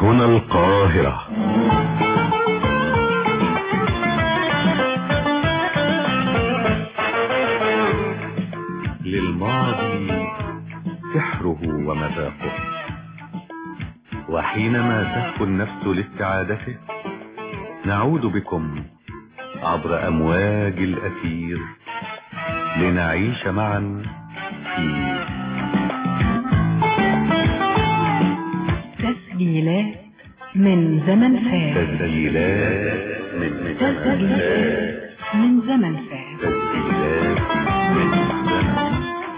هنا القاهرة للماضي سحره ومذاقه وحينما تهفو النفس لاستعادته نعود بكم عبر أمواج الأثير لنعيش معا في تسجيلات من زمن فات تسجيلات من زمن تسجيلات من زمن فات تسجيلات من زمن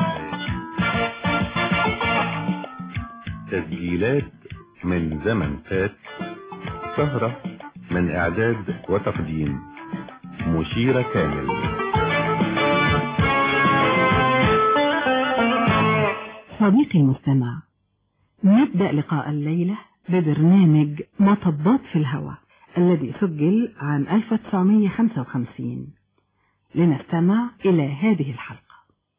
تسجيلات من زمن فات سهرة من إعداد وتقديم مشيرة كامل صديقي المستمع نبدأ لقاء الليلة ببرنامج مطبات في الهواء الذي سجل عام 1955 لنستمع إلى هذه الحلقة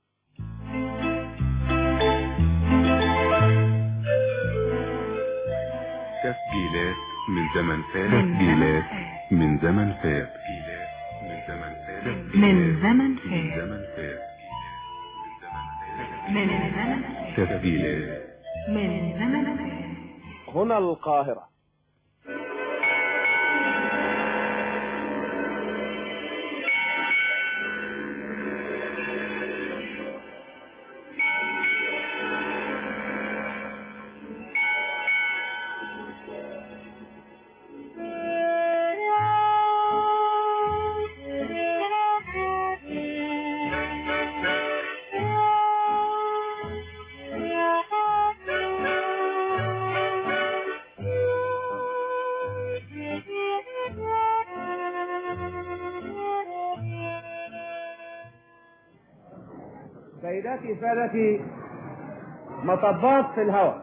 تسجيلات من زمن فات تسجيلات من زمن فات من زمن فات من زمن من فات زمن فات من زمن فات تسجيلات من زمن فات هنا القاهرة سيداتي سادتي مطبات في الهواء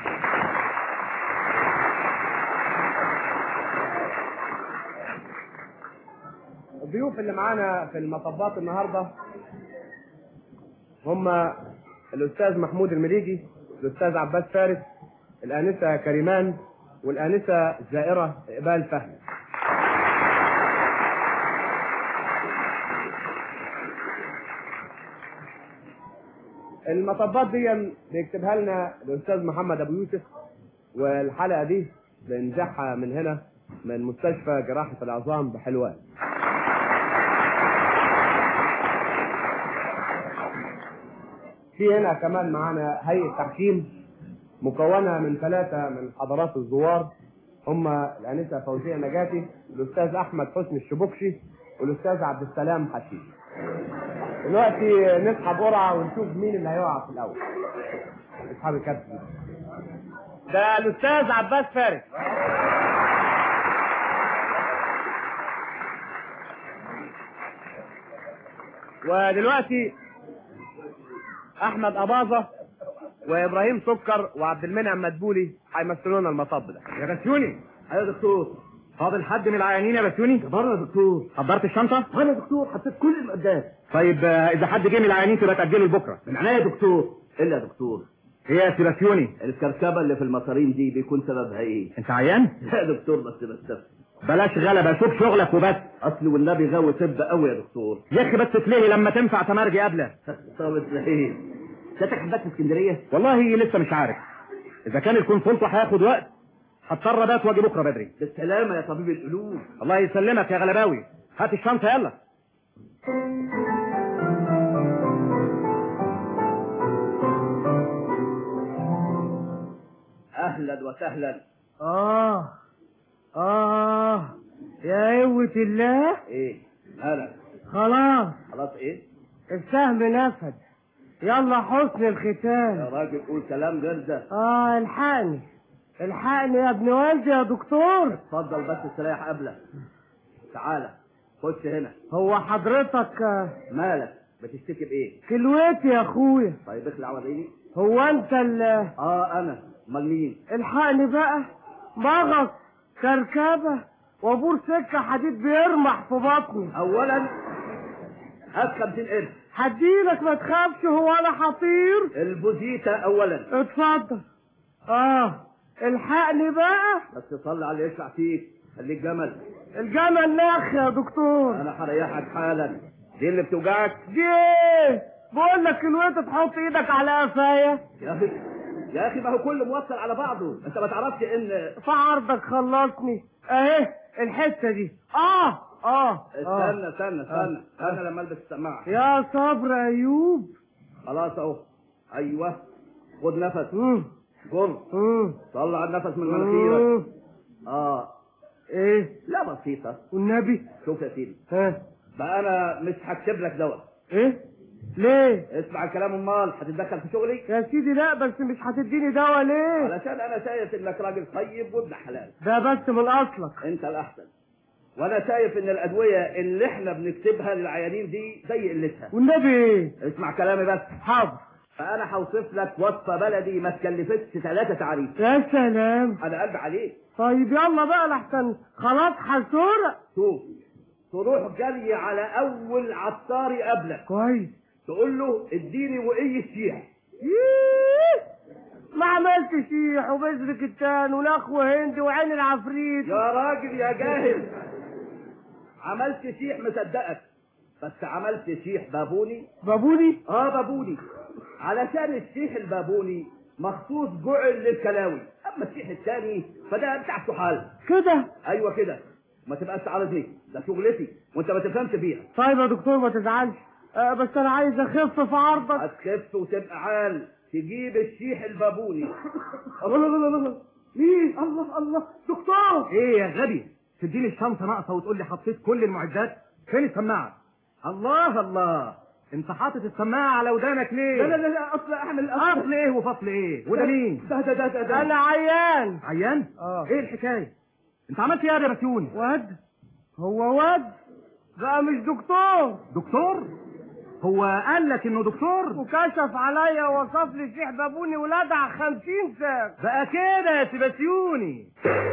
الضيوف اللي معانا في المطبات النهارده هم الاستاذ محمود المليجي الاستاذ عباس فارس الانسه كريمان والانسه الزائره اقبال فهمي المطبات دي بيكتبها لنا الاستاذ محمد ابو يوسف والحلقه دي بنجحها من هنا من مستشفى جراحه العظام بحلوان في هنا كمان معانا هيئه تحكيم مكونه من ثلاثه من حضرات الزوار هم الانسه فوزيه نجاتي الاستاذ احمد حسني الشبكشي والاستاذ عبد السلام حشيش دلوقتي نسحب قرعه ونشوف مين اللي هيقع في الاول اصحاب الكابتن ده الاستاذ عباس فارس ودلوقتي احمد اباظه وابراهيم سكر وعبد المنعم مدبولي هيمثلونا المطب ده يا بسيوني ايوه يا دكتور فاضل حد من العيانين يا بسيوني بره يا دكتور حضرت الشنطه انا يا دكتور حطيت كل المقدات طيب آه، اذا حد جه من العيانين تبقى تاجله لبكره من عينيا يا دكتور الا يا دكتور هي يا سيباسيوني الكركبه اللي في المصارين دي بيكون سببها ايه؟ انت عيان لا يا دكتور بس بستفسر بلاش غلبه شوف شغلك وبس اصل والنبي غاوي طب قوي يا دكتور يا اخي بس تلهي لما تنفع تمرجي قبله طب ازاي؟ شاتك حبات في اسكندريه؟ والله لسه مش عارف اذا كان الكونسلت هياخد وقت هضطر بات واجي بكره بدري بالسلامه يا طبيب القلوب الله يسلمك يا غلباوي هات الشنطه يلا اهلا وسهلا اه اه يا قوة الله ايه؟ هلا خلاص خلاص ايه؟ السهم نفد يلا حسن يا الختام راجل قول كلام غير ده اه الحقني الحقني يا ابن والدي يا دكتور اتفضل بس استريح قبلك تعالى خش هنا هو حضرتك آه، مالك بتشتكي بايه؟ كلوتي يا اخويا طيب اخلع وريني هو انت ال اه انا امال مين؟ الحقني بقى مغص كركبة وابور سكة حديد بيرمح في بطني اولا هات 50 قرش هديلك ما تخافش هو انا حطير البوزيتا اولا اتفضل اه الحقني بقى بس صلي على اللي يشفع فيك خليك جمل الجمل ناخ يا دكتور انا هريحك حالا دي اللي بتوجعك دي ايه بقول لك الوقت تحط ايدك على قفايا يا اخي يا اخي ما هو كله موصل على بعضه انت ما تعرفش ان في عرضك خلصني اهي الحته دي اه اه اه استنى استنى استنى استنى لما البس السماعه يا صبر ايوب خلاص اهو ايوه خد نفس مم. جر مم. طلع النفس من مناخيرك مم. اه ايه لا بسيطه والنبي شوف يا سيدي ها بقى انا مش هكتب لك دواء ايه ليه اسمع الكلام امال هتتدخل في شغلي يا سيدي لا بس مش هتديني دواء ليه علشان انا شايف انك راجل طيب وابن حلال ده بس من اصلك انت الاحسن وانا شايف ان الادويه اللي احنا بنكتبها للعيانين دي زي قلتها والنبي ايه اسمع كلامي بس حاضر فانا هوصف لك وصفه بلدي ما تكلفتش ثلاثه تعريف يا سلام انا قلب عليك طيب يلا بقى لحسن خلاص هسرق شوف تروح جري على اول عطار يقابلك كويس تقول له اديني وقي الشيح ييه. ما عملتش شيح وبذر كتان ونخوة هندي وعين العفريت يا راجل يا جاهل عملت شيح مصدقك بس عملت شيح بابوني بابوني اه بابوني علشان الشيح البابوني مخصوص جعل للكلاوي اما الشيح الثاني فده بتاع السحال كده ايوه كده ما تبقاش تعارضني ده شغلتي وانت ما تفهمش فيها طيب يا دكتور ما تزعلش آه بس انا عايز اخف في عرضك هتخف وتبقى عال تجيب الشيح البابوني الله الله الله الله مين الله الله دكتور ايه يا غبي تديني الشنطه ناقصه وتقول لي حطيت كل المعدات فين السماعه الله الله انت حاطط السماعه على ودانك ليه لا لا لا اصل اعمل اصل ايه وفصل ايه وده مين ده ده ده ده, ده. انا عيان عيان اه ايه الحكايه انت عملت ايه يا بسيوني واد هو واد بقى مش دكتور دكتور هو قال لك انه دكتور وكشف عليا ووصف لي شيح بابوني ولدع خمسين ساق بقى كده يا سيباسيوني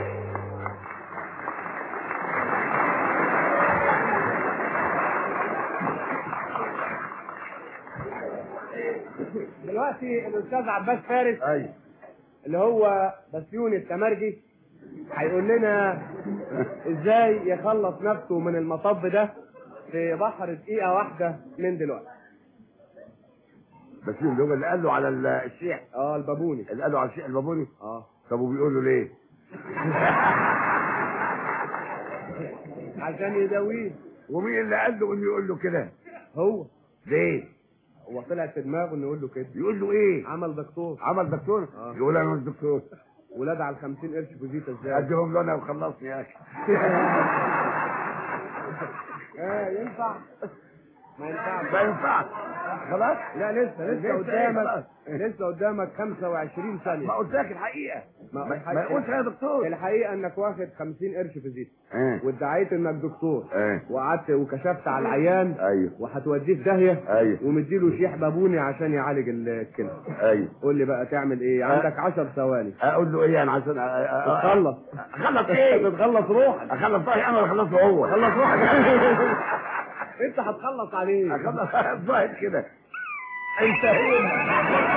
دلوقتي الاستاذ عباس فارس ايوه اللي هو بسيوني التمرجي هيقول لنا ازاي يخلص نفسه من المطب ده في بحر دقيقة واحدة من دلوقتي بس اللي هو اللي قال له على ال- الشيح اه البابوني اللي قال له على الشيح البابوني اه طب وبيقول له ليه؟ عشان يداويه ومين اللي قال له انه يقول له كده؟ هو ليه؟ هو طلع في دماغه انه يقول له كده يقول له ايه؟ عمل دكتور عمل دكتور؟ آه. يقول انا مش دكتور ولاد على ال 50 قرش في زيت ازاي اديهم له انا وخلصني يا اخي اه ينفع ما ينفعش ما ينفعش خلاص؟ لا لسه لسه لسه قدامك خلاص. لسه قدامك 25 ما ثانية قلت لك الحقيقه ما- ما, ما يقولش يا دكتور الحقيقة انك واخد 50 قرش في زيت ايه وادعيت انك دكتور ايه وقعدت وكشفت على العيان ايوه وهتوديه في داهية ايوه ومديله شيح بابوني عشان يعالج الكلى ايوه قول لي بقى تعمل ايه عندك 10 ثواني اقول له ايه انا عشان أ- أ- أ- تخلص اخلص ايه؟ تتخلص روحك اخلص روحي انا ولا اخلصه هو؟ خلص روحك انت هتخلص عليه اخلص الظاهر كده انتهينا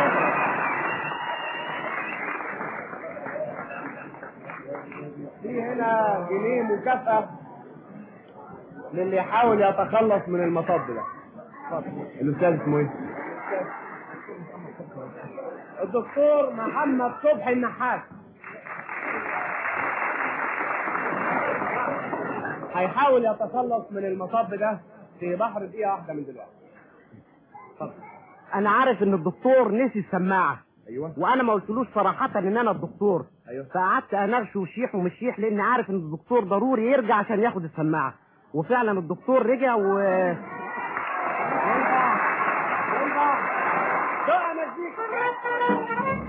في هنا جنيه مكافأة للي يحاول يتخلص من المطب ده اتفضل. الاستاذ اسمه ايه؟ الدكتور محمد صبحي النحاس هيحاول يتخلص من المطب ده في بحر دقيقة واحدة من دلوقتي اتفضل. انا عارف ان الدكتور نسي السماعه ايوه وانا ما قلتلوش صراحه ان انا الدكتور ايوه فقعدت انرش وشيح ومش شيح لان عارف ان الدكتور ضروري يرجع عشان ياخد السماعه وفعلا الدكتور رجع و بقى مزيكا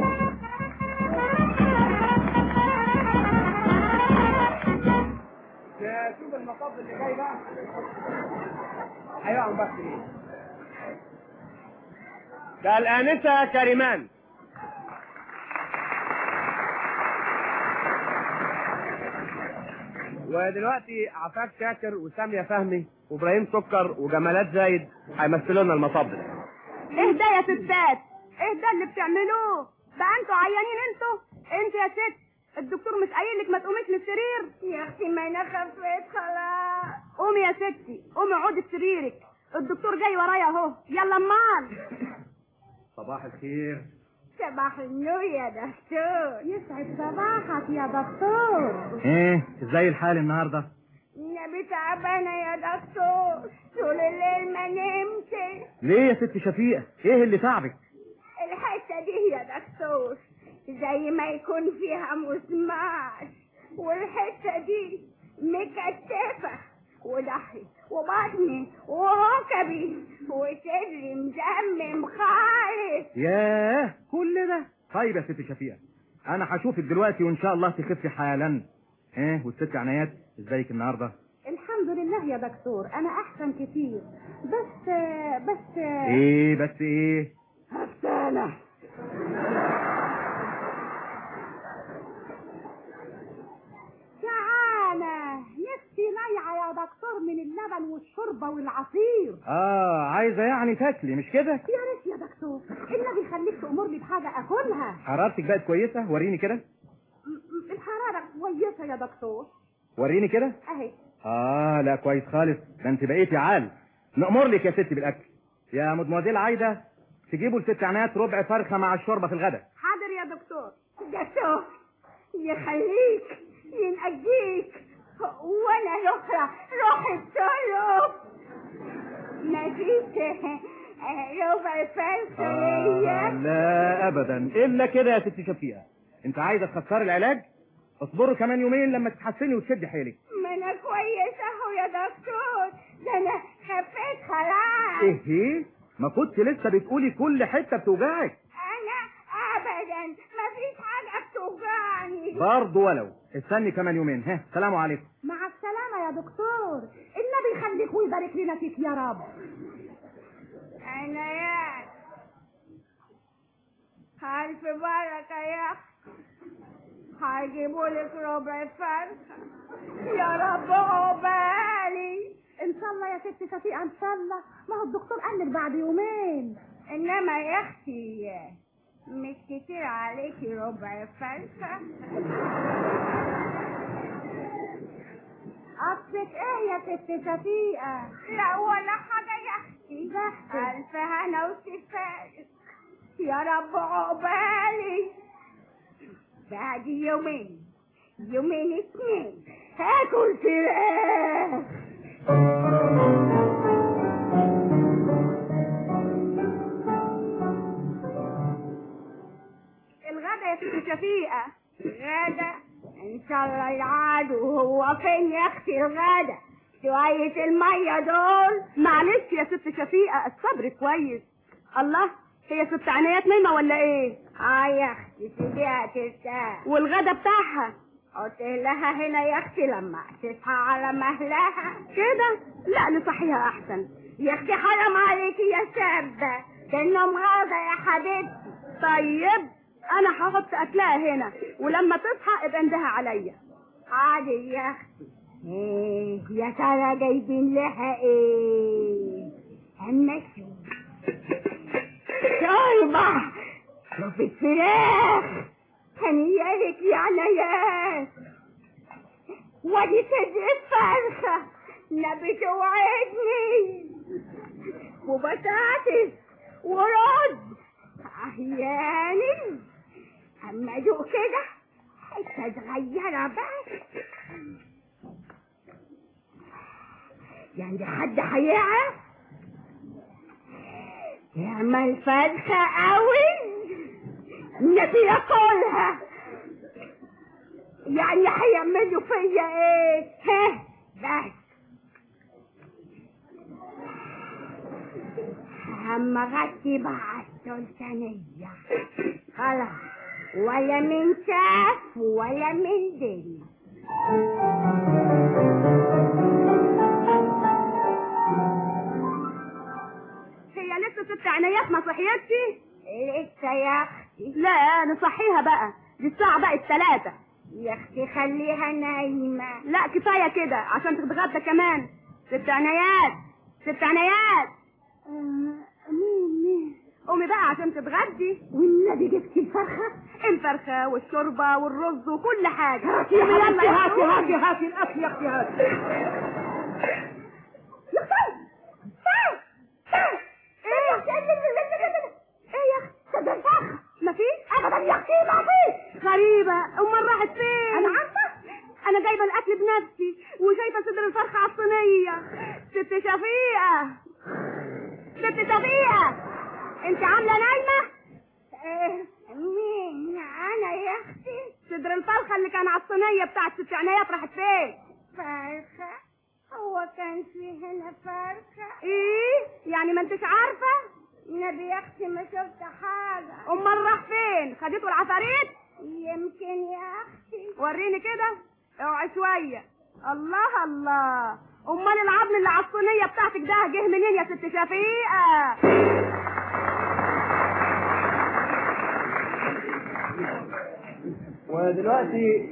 شوف المطب اللي جاي بقى هيقع بس ايه ده الآنسة كريمان ودلوقتي عفاف شاكر وسامية فهمي وابراهيم سكر وجمالات زايد هيمثلوا لنا المطب ده ايه ده يا ستات ايه ده اللي بتعملوه ده انتوا عيانين انتوا انت يا ست الدكتور مش قايل لك ما تقوميش من السرير يا اختي ما انا خفيت خلاص قومي يا ستي قومي اقعدي في سريرك الدكتور جاي ورايا اهو يلا امال صباح الخير صباح النور يا دكتور يسعد صباحك يا دكتور ايه ازاي الحال النهارده النبي تعبانة يا دكتور طول الليل ما نمت ليه يا ست شفيقه ايه اللي تعبك الحتة دي يا دكتور زي ما يكون فيها مسمار والحتة دي مكتفة وضهري وبطني وركبي وصدري مزمم خالص ياه كل ده طيب يا ست شفيقه انا هشوفك دلوقتي وان شاء الله تخفي حالا ايه والست عنايات ازيك النهارده الحمد لله يا دكتور انا احسن كتير بس بس ايه بس ايه هفتانة جعانة نفسي لايعة يا دكتور من اللبن والشوربة والعصير اه عايزه يعني تاكلي مش كده يا ريت يا دكتور النبي يخليك تأمرني بحاجة أكلها حرارتك بقت كويسه وريني كده م- م- الحرارة كويسة يا دكتور وريني كده أهي اه لا كويس خالص ده انت بقيتي عال نأمر لك يا ستي بالاكل يا مدموزيل عايده تجيبوا لست عنايات ربع فرخه مع الشوربه في الغداء حاضر يا دكتور دكتور يخليك ينقجيك وانا الاخرى روح الطلب ما جيت ربع فرخة آه ليا لا ابدا الا كده يا ست شفيقه انت عايزه تخسري العلاج اصبروا كمان يومين لما تتحسني وتشدي حيلك ما انا كويسة اهو يا دكتور ده انا خفيت خلاص ايه ايه ما كنت لسه بتقولي كل حته بتوجعك انا ابدا ما فيش حاجة بتوجعني برضه ولو استني كمان يومين ها سلام عليكم مع السلامة يا دكتور النبي يخليك ويبارك لنا فيك يا رب انا يا ألف بركة يا أخي هيجيبوا لك ربع فرخة يا رب عقبالي ان شاء الله يا ست شفيقة ان شاء الله ما هو الدكتور قال لك بعد يومين انما يا اختي مش كتير عليكي ربع فرخة قصدك ايه يا ست شفيقة لا ولا حاجة يا اختي ألف هنا وشفاء يا رب عقبالي بعد يومين يومين اتنين هاكل فراخ الغدا يا ست شفيقة غدا ان شاء الله العدو هو فين يا اختي الغدا شوية المية دول معلش يا ست شفيقة الصبر كويس الله هي ست عنايات نايمة ولا ايه اه يا اختي سيبيها ترتاح والغدا بتاعها قلت لها هنا يا اختي لما تصحى على مهلها كده لا نصحيها احسن يا اختي حرام عليكي يا شابة ده النوم غاضة يا حبيبتي طيب انا هحط اكلها هنا ولما تصحى ابقى اندها عليا حاضر يا اختي ايه يا ترى جايبين لها ايه اما شوف شوربة شوفي فراخ هنيالك يا عنايات ودي صدر الفرخة نبي توعدني وبطاطس ورز احياني اما ادوق كده حته صغيره بس يعني حد هيعرف يعمل فرخه قوي النبي ياكلها يعني هيعملوا فيا ايه ها بس اما غطي بقى السلطانية خلاص ولا من شاف ولا من دل هي لسه ست عنايات ما صحيتش لسه يا اختي لا نصحيها بقى دي الساعة بقت ثلاثة يا اختي خليها نايمة لا كفاية كده عشان تتغدى كمان ست عنايات ست عنايات آه، مين مين قومي بقى عشان تتغدي والنبي جبتي الفرخة الفرخة والشوربة والرز وكل حاجة هاتي يا بنتي هاتي هاتي هاتي الاكل يا اختي هاتي ايه يا اختي ده الفرخة مفيش ابدا يا اختي مفيش غريبة امال راحت فين انا عارفة انا جايبة الاكل بنفسي وشايفة صدر الفرخة على الصينية ست شفيقة ست شفيقة انت عاملة نايمة إيه، مين انا يا اختي صدر الفرخة اللي كان على الصينية بتاعت ست عنايات راحت فين فرخة هو كان في هنا فرخة ايه يعني ما انتش عارفة نبي يا اختي ما شفت حاجة امال راح فين خدته العفاريت يمكن يا اختي وريني كده اوعي شوية الله الله امال العظم اللي على الصينية بتاعتك ده جه منين يا ست شفيقة ودلوقتي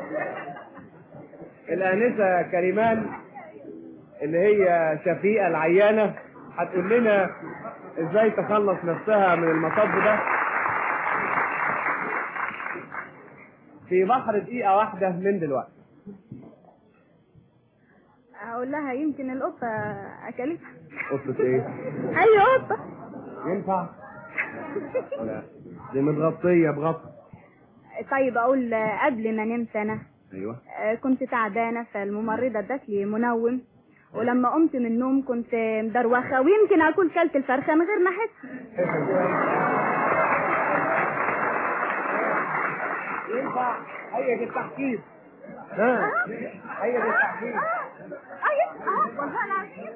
الآنسة كريمان اللي هي شفيقة العيانة هتقول لنا ازاي تخلص نفسها من المطب ده في بحر دقيقة واحدة من دلوقتي اقول لها يمكن القطة اكلتها قطة ايه؟ اي قطة ينفع؟ لا دي متغطية بغطا طيب اقول قبل ما نمت انا ايوه آه، كنت تعبانة فالممرضة ادت لي منوم ولما قمت من النوم كنت مدروخة ويمكن اكون كلت الفرخة من غير ما احس ينفع هيئة التحكيم ها هيئة التحكيم ايوه اه والله العظيم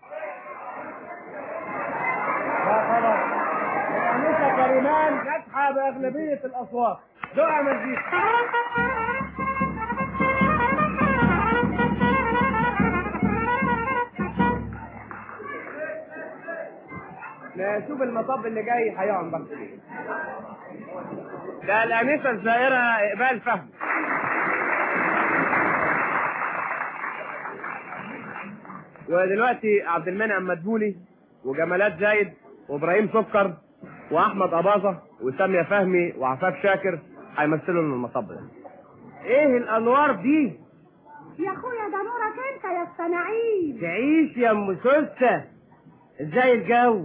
لا خلاص الأنسة كريمان ناجحة بأغلبية الأصوات دعاء مزيكا نشوف المطب اللي جاي هيقعد بس ده الأنسة الزائرة إقبال فهمي ودلوقتي عبد المنعم مدبولي وجمالات زايد وابراهيم سكر واحمد اباظه وساميه فهمي وعفاف شاكر هيمثلوا لنا المطب ده ايه الانوار دي يا اخويا ده نورك انت يا الصناعين تعيش يا ام سوسه ازاي الجو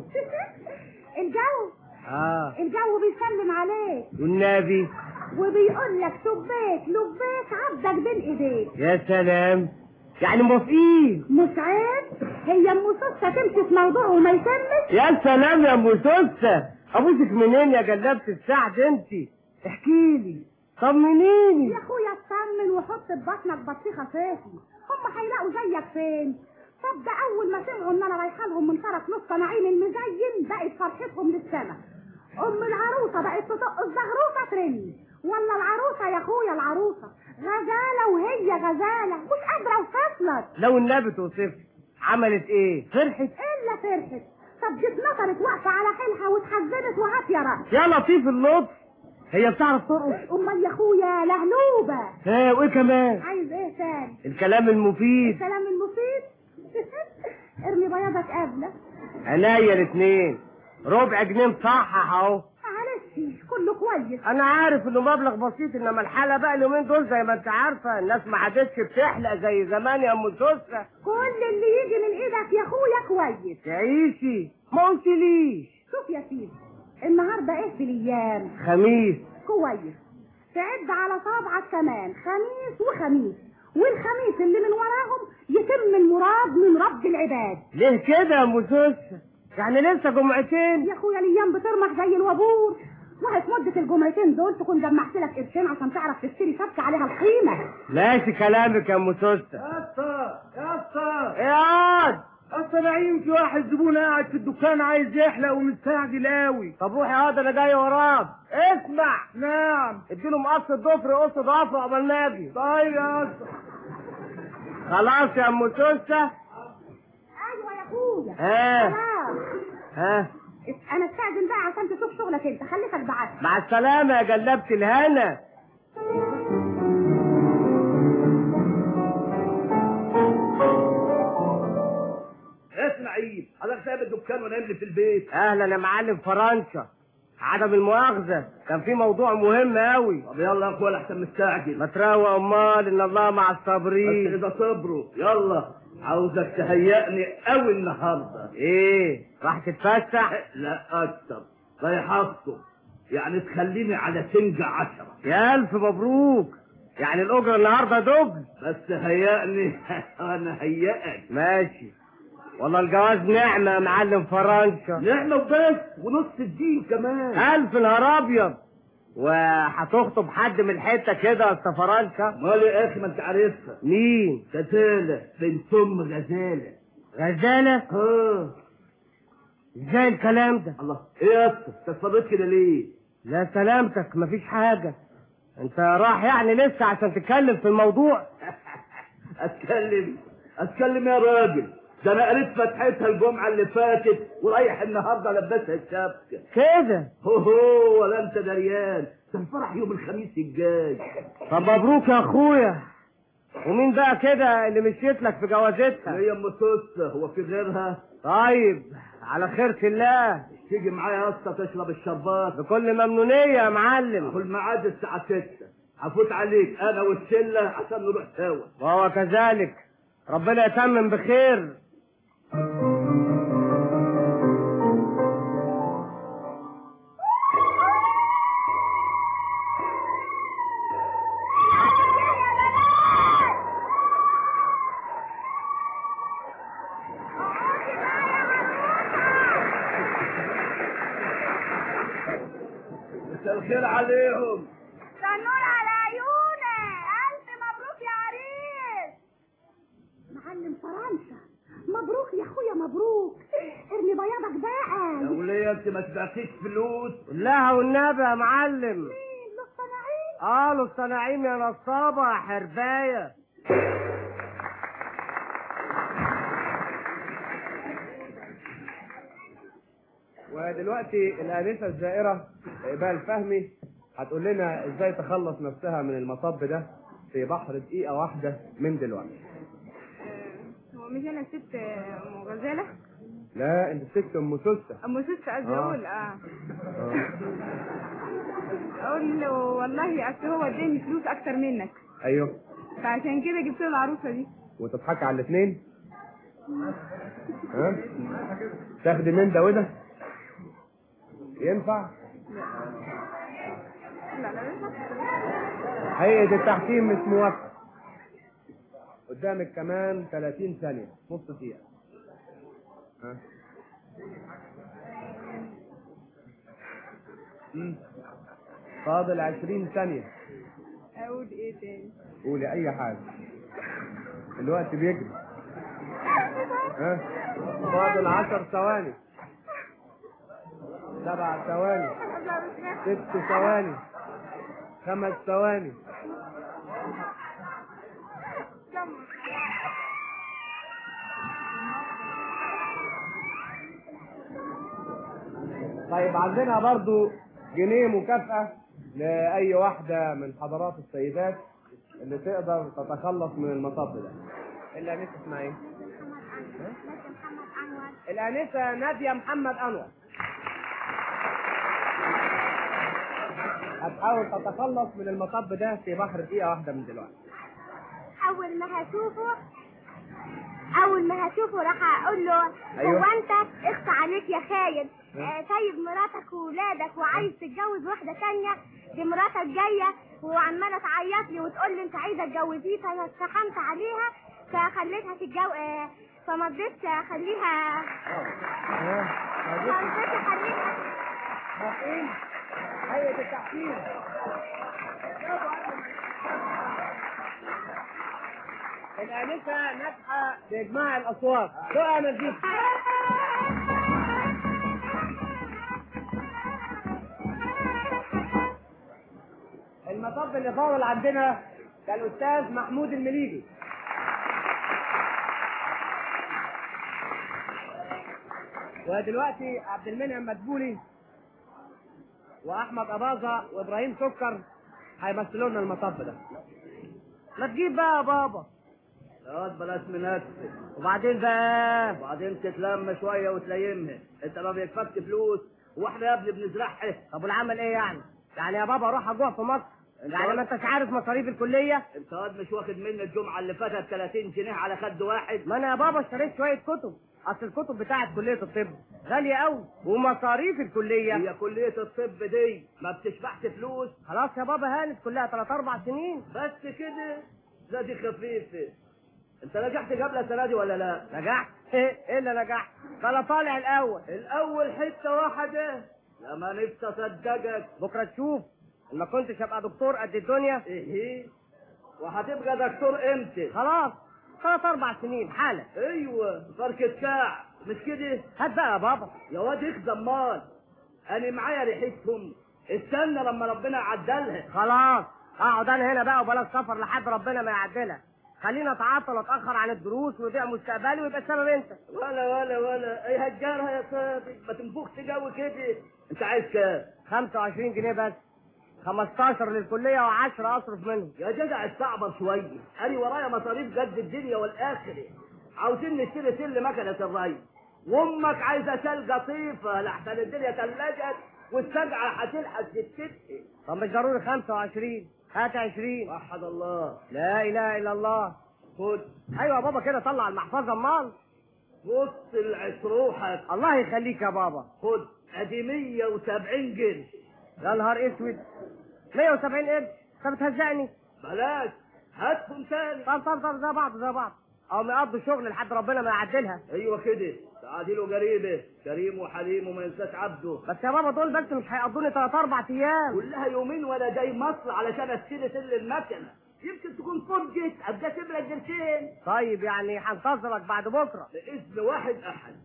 الجو اه الجو بيسلم عليك والنبي وبيقول لك سبيك لبيك عبدك بين ايديك يا سلام يعني موافقين مش عيب هي ام سوسه تمشي في موضوع وما يتمش يا سلام يا ام سوسه ابوسك منين يا جلابه السعد انت احكي لي طمنيني يا اخويا اطمن وحط في بطنك بطيخه صيفي هم هيلاقوا زيك فين طب ده اول ما سمعوا ان انا رايحه لهم من طرف نص نعيم المزين بقت فرحتهم للسما ام العروسه بقت تطق الزغروطه ترن ولا العروسه يا اخويا العروسه غزاله وهي غزاله مش قادره وفصلت لو النبي توصف عملت ايه فرحت الا فرحت طب دي اتنطرت واقفه على حيلها واتحزنت وهات يا رب يا لطيف اللطف هي بتعرف ترقص امال يا اخويا لهلوبه ها وايه كمان عايز ايه تاني الكلام المفيد الكلام المفيد ارمي بياضك قبله عينيا الاثنين ربع جنيه مصحح اهو معلش كله كويس انا عارف انه مبلغ بسيط انما الحاله بقى اليومين دول زي ما انت عارفه الناس ما عادتش بتحلق زي زمان يا ام سوسه كل اللي يجي من ايدك يا اخويا كويس تعيشي ما قلتليش شوف يا سيدي النهارده ايه في الايام خميس كويس تعد على صابعك كمان خميس وخميس والخميس اللي من وراهم يتم المراد من رب العباد ليه كده يا ام سوسه يعني لسه جمعتين يا اخويا الايام بترمح زي الوابور وهي في مدة الجمعتين دول تكون جمعت لك قرشين عشان تعرف تشتري شبكة عليها القيمة ماشي كلامك يا ام سوسه يا اسطى يا اسطى اقعد اسطى نعيم في واحد زبون قاعد في الدكان عايز يحلق ومستعجل قوي طب روح اقعد انا جاي وراك اسمع نعم اديله مقص الضفر قص ضعفه قبل ما اجي طيب يا اسطى خلاص يا ام سوسه ايوه يا اخويا ها خلاص ها انا استاذن بقى عشان تشوف شغلك انت خليتك بعد مع السلامه يا جلابه الهنا اسمع عيب حضرتك سايب الدكان الدكان ونايم لي في البيت اهلا يا معلم فرنسا عدم المؤاخذة كان في موضوع مهم قوي طب يلا يا اخويا احسن مستعجل ما تروق امال ان الله مع بس الصابرين اذا صبروا يلا عاوزك تهيئني قوي النهارده ايه راح تتفسح لا اكتر رايح اخطب يعني تخليني على سنجة عشرة يا الف مبروك يعني الاجره النهارده دبل بس هيئني انا هيئك ماشي والله الجواز نعمه يا معلم فرنسا نعمة وبس ونص الدين كمان الف نهار ابيض وهتخطب حد من الحته كده يا أسطى فرنسا مالي يا اخي ما انت عارفها مين غزالة بنت ام غزالة غزاله اه ازاي الكلام ده الله ايه يا اسطى انت اتصريت كده ليه لا سلامتك مفيش حاجه انت راح يعني لسه عشان تتكلم في الموضوع اتكلم اتكلم يا راجل ده انا قريت فتحتها الجمعه اللي فاتت ورايح النهارده لبسها الشبكه كده هو هو ولا انت دريان ده الفرح يوم الخميس الجاي طب مبروك يا اخويا ومين بقى كده اللي مشيت لك في جوازتها هي ام سوسه هو في غيرها طيب على خيرة الله تيجي معايا يا اسطى تشرب الشربات بكل ممنونية يا معلم كل ميعاد الساعه 6 هفوت عليك انا والشله عشان نروح سوا وهو كذلك ربنا يتمم بخير مساء الخير عليهم النور على عيونك الف مبروك يا عريس معلم فرنسا مبروك يا اخويا مبروك ارمي بياضك بقى يا وليه انت ما تبعتيش فلوس لا والنبي يا معلم مين للصناعين قالوا الصناعيم يا نصابة يا حرباية ودلوقتي الآنسة الزائرة إقبال فهمي هتقول لنا إزاي تخلص نفسها من المطب ده في بحر دقيقة واحدة من دلوقتي هو مش انا ست ام غزاله لا أنت ست أم سوسة ام ست قصدي آه. اقول اه آه. اقول له والله اصل هو اداني فلوس اكتر منك أيوه فعشان كده جبت له العروسه دي وتضحكي على الاثنين ها تاخدي من ده وده ينفع لا لا هيئة التحكيم مش موافقة قدامك كمان 30 ثانية نص دقيقة ها مم. فاضل 20 ثانية اقول ايه تاني قولي أي حاجة الوقت بيجري ها فاضل 10 ثواني سبع ثواني ست ثواني خمس ثواني طيب عندنا برضو جنيه مكافأة لأي واحدة من حضرات السيدات اللي تقدر تتخلص من المطب ده. الأنسة اسمها إيه؟ الأنسة نادية محمد أنور. هتحاول تتخلص من المطب ده في بحر دقيقة واحدة من دلوقتي. اول ما هشوفه اول ما هشوفه راح اقول له أيوة. هو انت اخت عليك يا خاين آه، سايب مراتك وولادك وعايز تتجوز واحده تانية دي مراتك جايه وعماله تعيط لي وتقول لي انت عايزه تجوزيه فانا اتسخنت عليها فخليتها تتجوز آه، فما رضيتش اخليها ما رضيتش اخليها تحكيم هيئة التحكيم الآنسة ناجحة بإجماع الأصوات شو مزيكا المطب اللي فاضل عندنا ده الأستاذ محمود المليجي ودلوقتي عبد المنعم مدبولي واحمد اباظه وابراهيم سكر هيمثلوا لنا المطب ده ما تجيب بقى يا بابا اقعد بلاش منافسة وبعدين بقى وبعدين تتلم شوية وتليمها انت ما بيكفكش فلوس واحنا يا ابني بنزرعها طب والعمل ايه يعني يعني يا بابا اروح اجوع في مصر يعني ما انتش عارف مصاريف الكليه انت واد مش واخد مني الجمعة اللي فاتت 30 جنيه على خد واحد ما انا يا بابا اشتريت شويه كتب اصل الكتب بتاعت كليه الطب غاليه قوي ومصاريف الكليه هي كلية الطب دي ما بتشبعش فلوس خلاص يا بابا هانت كلها 3 4 سنين بس كده لا دي خفيفة انت نجحت قبل السنة دي ولا لا؟ نجحت ايه ايه اللي نجحت ده انا طالع الاول الاول حتة واحدة لما نفسي اصدقك بكره تشوف ان ما كنتش ابقى دكتور قد الدنيا ايه وهتبقى دكتور امتى؟ خلاص ثلاث اربع سنين حالا ايوه فركة كاع مش كده؟ هات بقى يا بابا يا واد اخزم مال انا معايا ريحتهم استنى لما ربنا يعدلها خلاص اقعد انا هنا بقى وبلاش سفر لحد ربنا ما يعدلها خلينا اتعطل اتاخر عن الدروس ويضيع مستقبلي ويبقى السبب انت ولا ولا ولا اي هجارها يا صاحبي ما تنفخش جو كده انت عايز كام 25 جنيه بس 15 للكليه و10 اصرف منهم يا جدع استعبر شويه انا ورايا مصاريف قد الدنيا والاخره عاوزين نشتري سل مكنه الري وامك عايزه سل قطيفه لحسن الدنيا تلجت والسجعه هتلحق تتفتح طب مش ضروري 25 هات 20 وحد الله لا اله الا الله خد ايوه يا بابا كده طلع المحفظه امال بص العسروحك الله يخليك يا بابا خد ادي 170 قرش يا نهار اسود 170 قرش انت بتهزقني بلاش هاتهم تاني طب طب طب زي بعض زي بعض او يقضوا شغل لحد ربنا ما يعدلها ايوه كده تعادله قريبه كريم وحليم وما ينساش عبده بس يا بابا دول بس مش هيقضوني ثلاث اربع ايام كلها يومين وانا جاي مصر علشان اشتري سل المكنه يمكن تكون فرجت ابقى تبلغ قرشين طيب يعني هنتظرك بعد بكره باذن واحد احد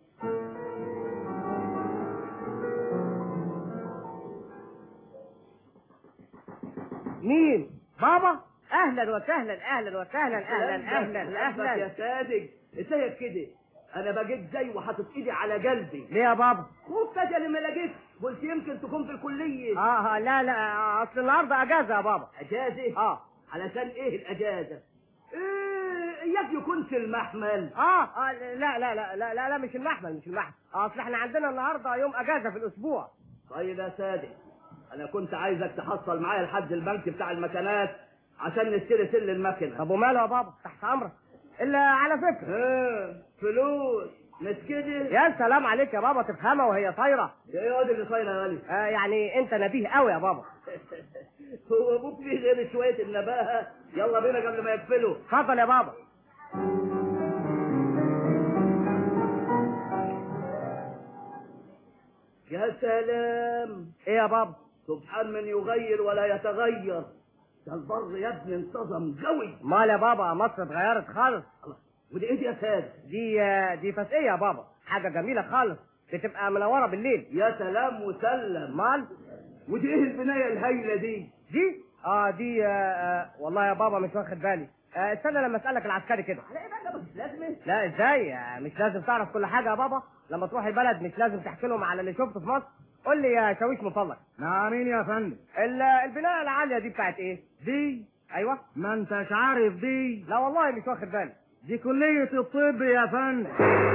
مين بابا اهلا وسهلا اهلا وسهلا اهلا اهلا يا اهلا صادق ازيك كده انا بقيت جاي وحاطط ايدي على قلبي ليه يا بابا خفت اجل ما لقيتش قلت يمكن تكون في الكليه اه آه، لا لا اصل النهارده اجازه يا بابا اجازه اه علشان ايه الاجازه ايه اياك يكون في المحمل اه اه لا لا لا لا لا, لا مش المحمل مش المحمل آه، اصل احنا عندنا النهارده يوم اجازه في الاسبوع طيب يا صادق انا كنت عايزك تحصل معايا لحد البنك بتاع المكانات عشان نشتري سل المكنه طب وماله يا بابا تحت امرك الا على فكره اه فلوس مش كده يا سلام عليك يا بابا تفهمها وهي طايره ايه يا واد اللي صايره يا غالي آه يعني انت نبيه قوي يا بابا هو ابوك فيه غير شويه النباهه يلا بينا قبل ما يقفلوا اتفضل يا بابا يا سلام ايه يا بابا سبحان من يغير ولا يتغير ده البر يا ابني انتظم قوي مال يا بابا مصر اتغيرت خالص ودي ايه دي يا ساد دي آه، دي فسقيه يا بابا حاجه جميله خالص بتبقى منوره بالليل يا سلام وسلم مال ودي ايه البنايه الهايله دي دي اه دي آه آه والله يا بابا مش واخد بالي آه استنى لما اسالك العسكري كده على ايه بقى مش لازمه لا ازاي آه مش لازم تعرف كل حاجه يا بابا لما تروح البلد مش لازم تحكي لهم على اللي شفته في مصر قول لي يا شاويش من فضلك نعمين يا فندم ال- البنايه العاليه دي بتاعت ايه دي ايوه ما انتش عارف دي لا والله مش واخد بالي دي كلية الطب يا فندم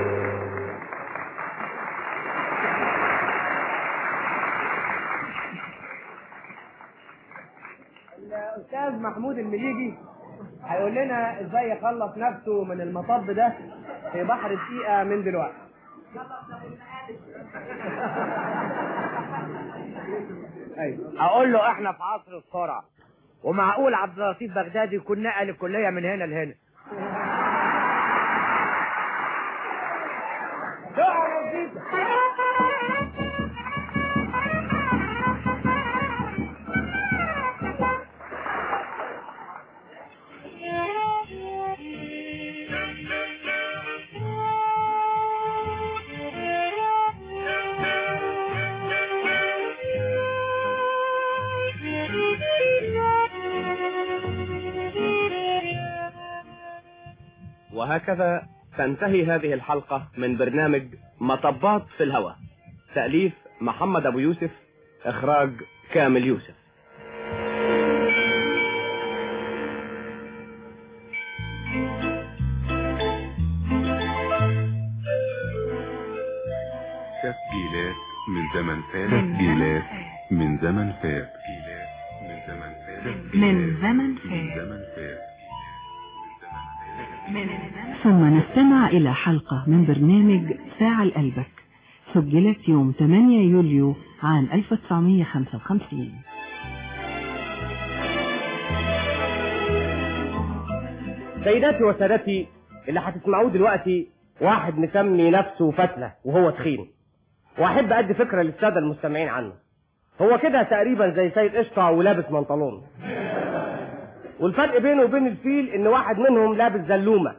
الاستاذ محمود المليجي هيقول لنا ازاي يخلص نفسه من المطب ده في بحر دقيقه من دلوقتي ايوه هقول له احنا في عصر السرعه ومعقول عبد اللطيف بغدادي يكون نقل الكليه من هنا لهنا وهكذا تنتهي هذه الحلقة من برنامج مطبات في الهواء تأليف محمد أبو يوسف إخراج كامل يوسف زمن فات جيلات من زمن فات جيلات من زمن فات من زمن من فات زمن فات ثم نستمع إلى حلقة من برنامج فاعل قلبك سجلت يوم 8 يوليو عام 1955 سيداتي وسادتي اللي هتسمعوه دلوقتي واحد مسمي نفسه فتلة وهو تخين واحب ادي فكرة للسادة المستمعين عنه هو كده تقريبا زي سيد قشطة ولابس منطلون والفرق بينه وبين الفيل ان واحد منهم لابس زلومة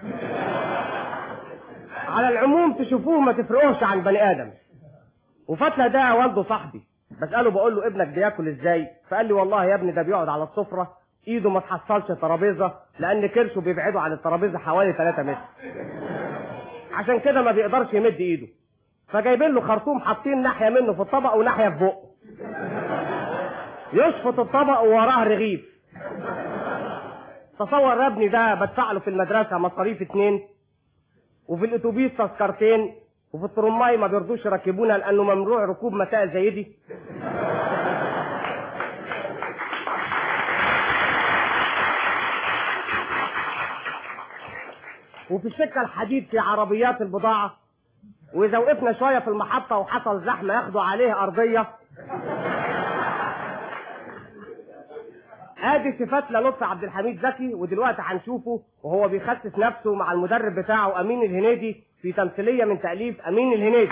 على العموم تشوفوه ما تفرقوش عن بني ادم وفتلة ده والده صاحبي بسأله بقول له ابنك بياكل ازاي فقال لي والله يا ابني ده بيقعد على السفرة ايده ما تحصلش ترابيزة لان كرشه بيبعده عن الترابيزة حوالي 3 متر عشان كده ما بيقدرش يمد ايده فجايبين له خرطوم حاطين ناحية منه في الطبق وناحية في بقه يشفط الطبق ووراه رغيف تصور يا ابني ده بدفع له في المدرسة مصاريف اتنين وفي الاتوبيس تذكرتين وفي الترماي ما بيرضوش يركبونا لانه ممنوع ركوب مسائل زي دي وفي السكة الحديد في عربيات البضاعة وإذا وقفنا شوية في المحطة وحصل زحمة ياخدوا عليه أرضية ادي صفات لطفي عبد الحميد زكي ودلوقتي هنشوفه وهو بيخسس نفسه مع المدرب بتاعه امين الهنيدي في تمثيليه من تاليف امين الهنيدي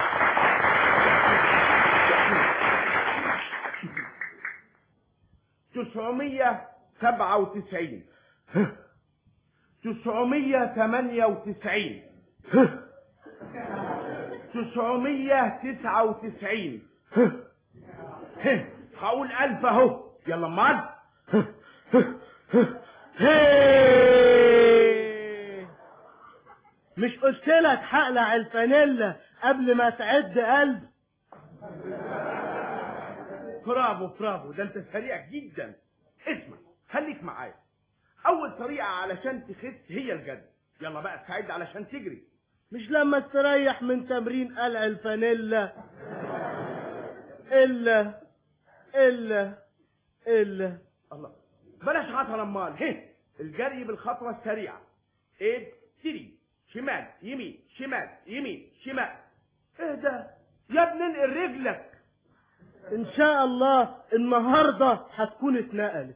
تسعمية سبعة وتسعين تسعمية ثمانية وتسعين تسعمية تسعة وتسعين هقول ألف أهو يلا مال مش قلت لك هقلع الفانيلا قبل ما تعد قلب برافو برافو ده انت سريع جدا اسمع خليك معايا اول طريقة علشان تخس هي الجري يلا بقى استعد علشان تجري مش لما تريح من تمرين قلع الفانيلا الا الا الا الله بلاش عطر امال هه الجري بالخطوة السريعة ايد سري شمال يمين شمال يمين شمال ايه ده يا ابني انقل رجلك ان شاء الله النهارده هتكون اتنقلت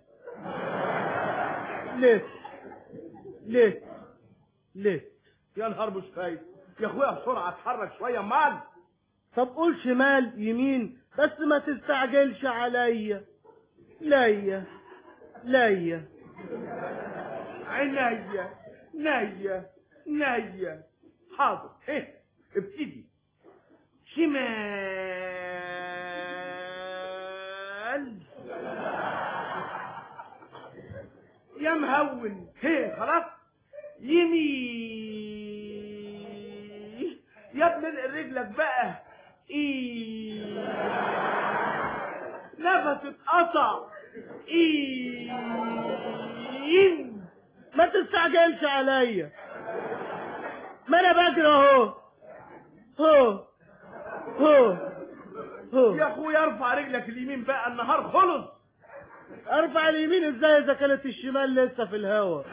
ليه ليه ليه يا نهار مش فايت يا اخويا بسرعة اتحرك شوية مال طب قول شمال يمين بس ما تستعجلش عليا ليا ليا عينيا نية نية حاضر ايه ابتدي شمال يا مهون هي خلاص يمين يا ابني انقل رجلك بقى ايه نفس اتقطع ايه ما تستعجلش عليا ما انا بجري اهو هو هو هو يا اخويا ارفع رجلك اليمين بقى النهار خلص ارفع اليمين ازاي اذا كانت الشمال لسه في الهوا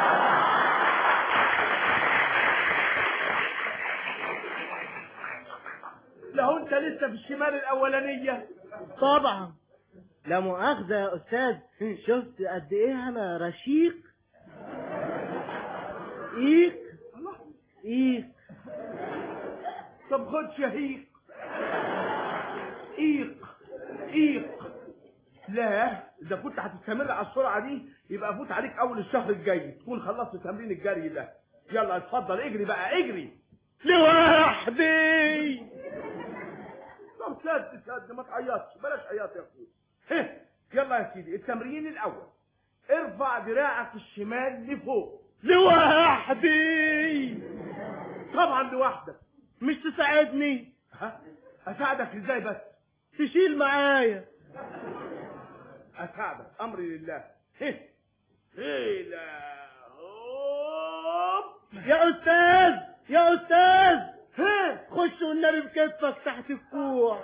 لو انت لسه في الشمال الاولانيه طبعا لا مؤاخذة يا أستاذ شفت قد إيه أنا رشيق إيك إيك طب خد شهيق ايق ايق لا اذا كنت هتستمر على السرعه دي يبقى فوت عليك اول الشهر الجاي تكون خلصت تمرين الجري ده يلا اتفضل اجري بقى اجري لوحدي طب سد سد ما تعيطش بلاش عياط يا اخويا هه، يلا يا سيدي التمرين الاول ارفع دراعك الشمال لفوق لوحدي طبعا لوحدك مش تساعدني ها اساعدك ازاي بس تشيل معايا اساعدك امري لله هه. هيلا هوب يا أستاذ يا أستاذ ها خش خش والنبي بكتفك تحت الكوع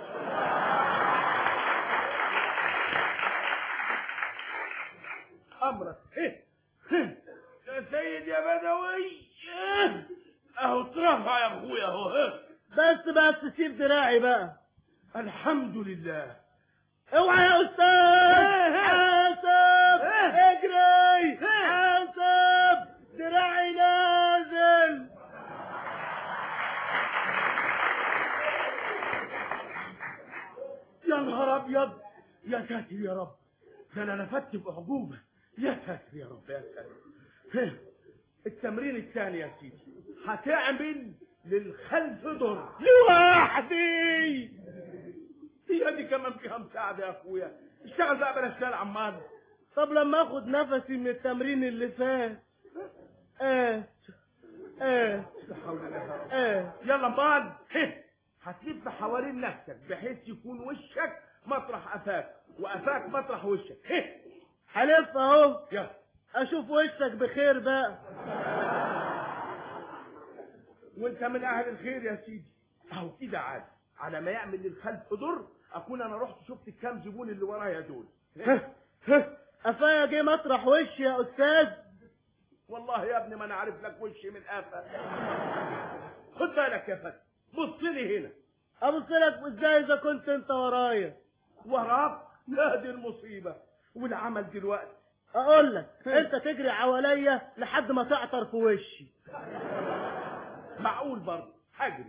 امرك إيه. إيه. يا سيد يا بدوي إيه. اهو اترفع يا اخويا اهو إيه. بس بس سيب دراعي بقى الحمد لله اوعى يا استاذ حاسب اجري حاسب دراعي نازل يا نهار ابيض يا ساتر يا رب ده انا نفدت باعجوبه يا ساتر يا رب يا ساتر إيه. التمرين الثاني يا سيدي هتعمل للخلف ضر لوحدي هي دي كمان فيها مساعدة يا اخويا اشتغل بقى بلاش لا عمال طب لما اخد نفسي من التمرين اللي فات اه اه لا حول ولا قوة اه يلا امال هه. هتلف حوالين نفسك بحيث يكون وشك مطرح قفاك وقفاك مطرح وشك هه. هلف اهو يلا اشوف وشك بخير بقى وانت من اهل الخير يا سيدي اهو كده عاد على ما يعمل للخلف ضر اكون انا رحت شفت الكام زبون اللي ورايا دول قفايا جه مطرح وشي يا استاذ والله يا ابني ما انا عارف لك وشي من قفا خد بالك يا فتى بص لي هنا ابص لك ازاي اذا كنت انت ورايا وراك لا دي المصيبه والعمل دلوقتي اقول لك انت تجري حواليا لحد ما تعطر في وشي معقول برضه هجري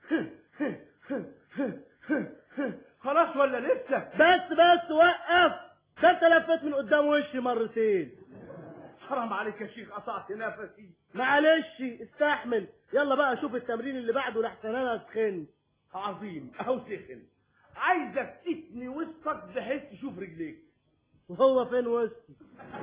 خلاص ولا لسه بس بس وقف ده انت لفيت من قدام وشي مرتين حرام عليك يا شيخ قطعت نفسي معلش استحمل يلا بقى شوف التمرين اللي بعده لحسن انا اسخن عظيم اهو سخن عايزك تثني وسطك بحيث تشوف رجليك وهو فين وسطي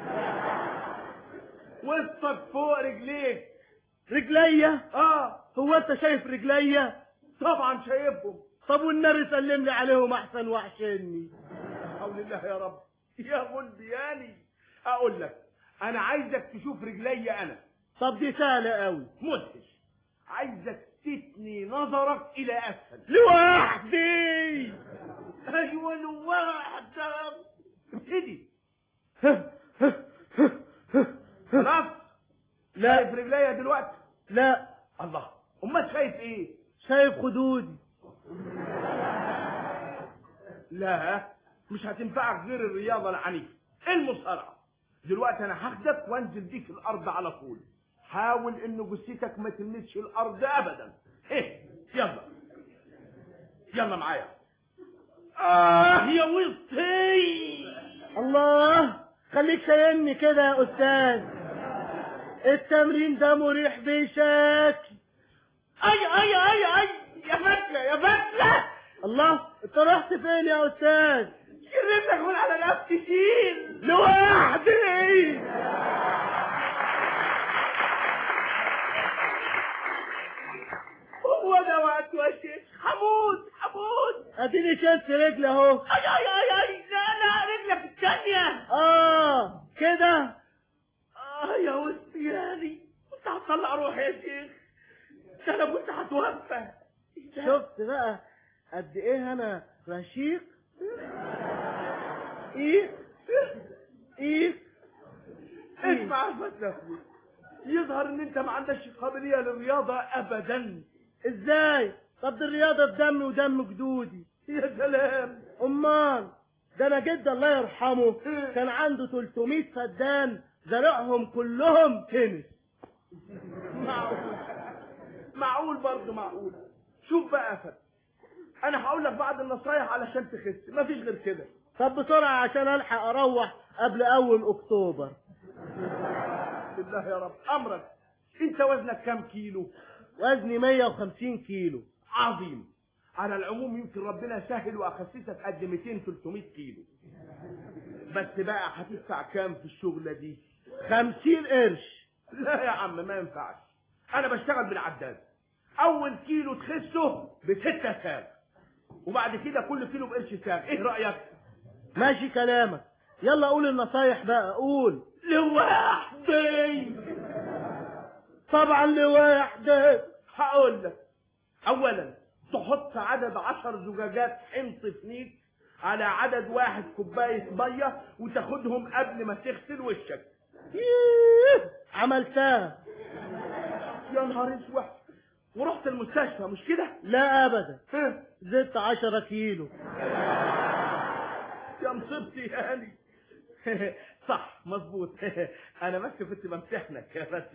وسطك فوق رجليك رجليا اه هو انت شايف رجليا طبعا شايفهم طب والنبي سلم لي عليهم احسن وحشني حول الله يا رب يا غلبياني اقول لك انا عايزك تشوف رجلي انا طب دي سهله قوي مدهش عايزك تثني نظرك الى اسفل لوحدي ايوه لوحدك ابتدي خلاص لا شايف رجليا دلوقتي لا الله امال شايف ايه شايف خدودي لا مش هتنفعك غير الرياضه العنيفه المصارعه دلوقتي انا هاخدك وانزل بيك الارض على طول حاول ان جثتك ما تلمسش الارض ابدا ايه يلا يلا معايا اه يا وسطي الله خليك شايلني كده يا استاذ التمرين ده مريح بشكل اي اي اي اي يا فتله يا فتله الله انت رحت فين يا استاذ شيل رجلك من على نفسي شيل لوحدي هو ده وقت يا شيخ حمود حمود اديني شلت رجلي اهو اي اي اي اي لا لا رجلك الثانيه اه كده اه يا وسطياني كنت هتطلع روحي يا شيخ ده انا كنت هتوفى شفت بقى قد ايه انا رشيق ايه ايه اسمع يا فتله يظهر ان انت ما عندكش قابليه للرياضه ابدا ازاي طب دي الرياضه بدمي ودم جدودي يا سلام امال ده انا جد الله يرحمه كان عنده 300 فدان زرعهم كلهم تنس معقول معقول برضه معقول شوف بقى يا فتله انا هقول لك بعض النصايح علشان تخس مفيش غير كده طب بسرعه عشان الحق اروح قبل اول اكتوبر بالله يا رب امرك انت وزنك كام كيلو وزني 150 كيلو عظيم على العموم يمكن ربنا سهل واخسسك قد 200 300 كيلو بس بقى هتدفع كام في الشغله دي 50 قرش لا يا عم ما ينفعش انا بشتغل بالعداد اول كيلو تخسه بستة ساغ وبعد كده كل كيلو بقرش ساغ ايه رايك ماشي كلامك يلا قول النصايح بقى قول لوحدي طبعا لوحدك هقول لك اولا تحط عدد عشر زجاجات حمص فنيك على عدد واحد كوباية مية وتاخدهم قبل ما تغسل وشك إيه، عملتها يا نهار اسود ورحت المستشفى مش كده؟ لا ابدا زدت عشرة كيلو يا مصيبتي يا هاني صح مظبوط انا بس كنت بمتحنك بس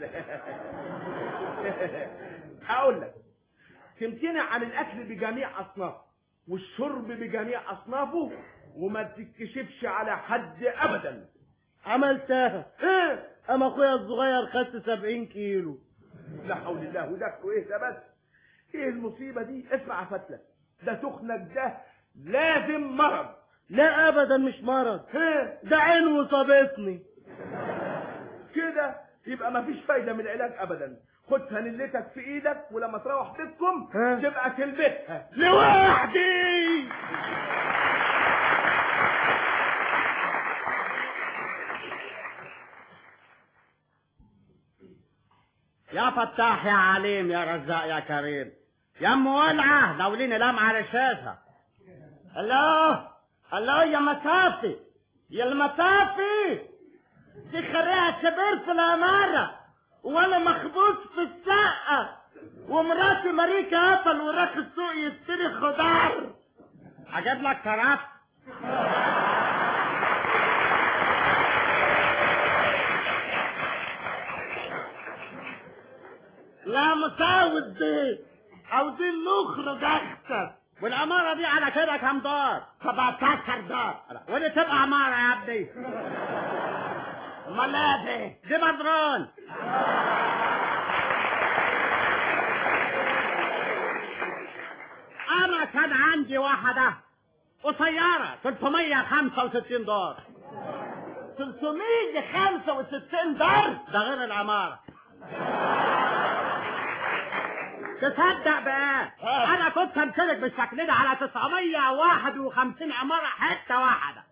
اقول لك تمتنع عن الاكل بجميع اصنافه والشرب بجميع اصنافه وما تتكشفش على حد ابدا عملتها ايه اما اخويا الصغير خدت سبعين كيلو لا حول الله وده ايه ده بس ايه المصيبه دي اسمع يا فتله ده تخنك ده لازم مرض لا ابدا مش مرض ايه ده عين وصابتني كده يبقى مفيش فايده من العلاج ابدا خد فانيلتك في ايدك ولما تروح بيتكم تبقى تلبسها لوحدي يا فتاح يا عليم يا رزاق يا كريم يا ام ولعه دوليني لمعه رشاشها الله الله يا مصافي يا المصافي دي خريعة كبير في الأمارة وأنا مخبوط في السقة ومراتي ماريكا قفل وراح السوق يشتري خضار أجيب لك كرف لا مساود دي عاوزين نخرج احسن والعمارة دي على كده كام دار؟ 17 دار ودي تبقى عمارة يا ابني امال ايه دي؟ دي بدران انا كان عندي واحدة وسيارة 365 دار 365 دار ده غير العمارة تصدق بقى انا كنت امتلك بالشكل ده على 951 عمارة حتة واحدة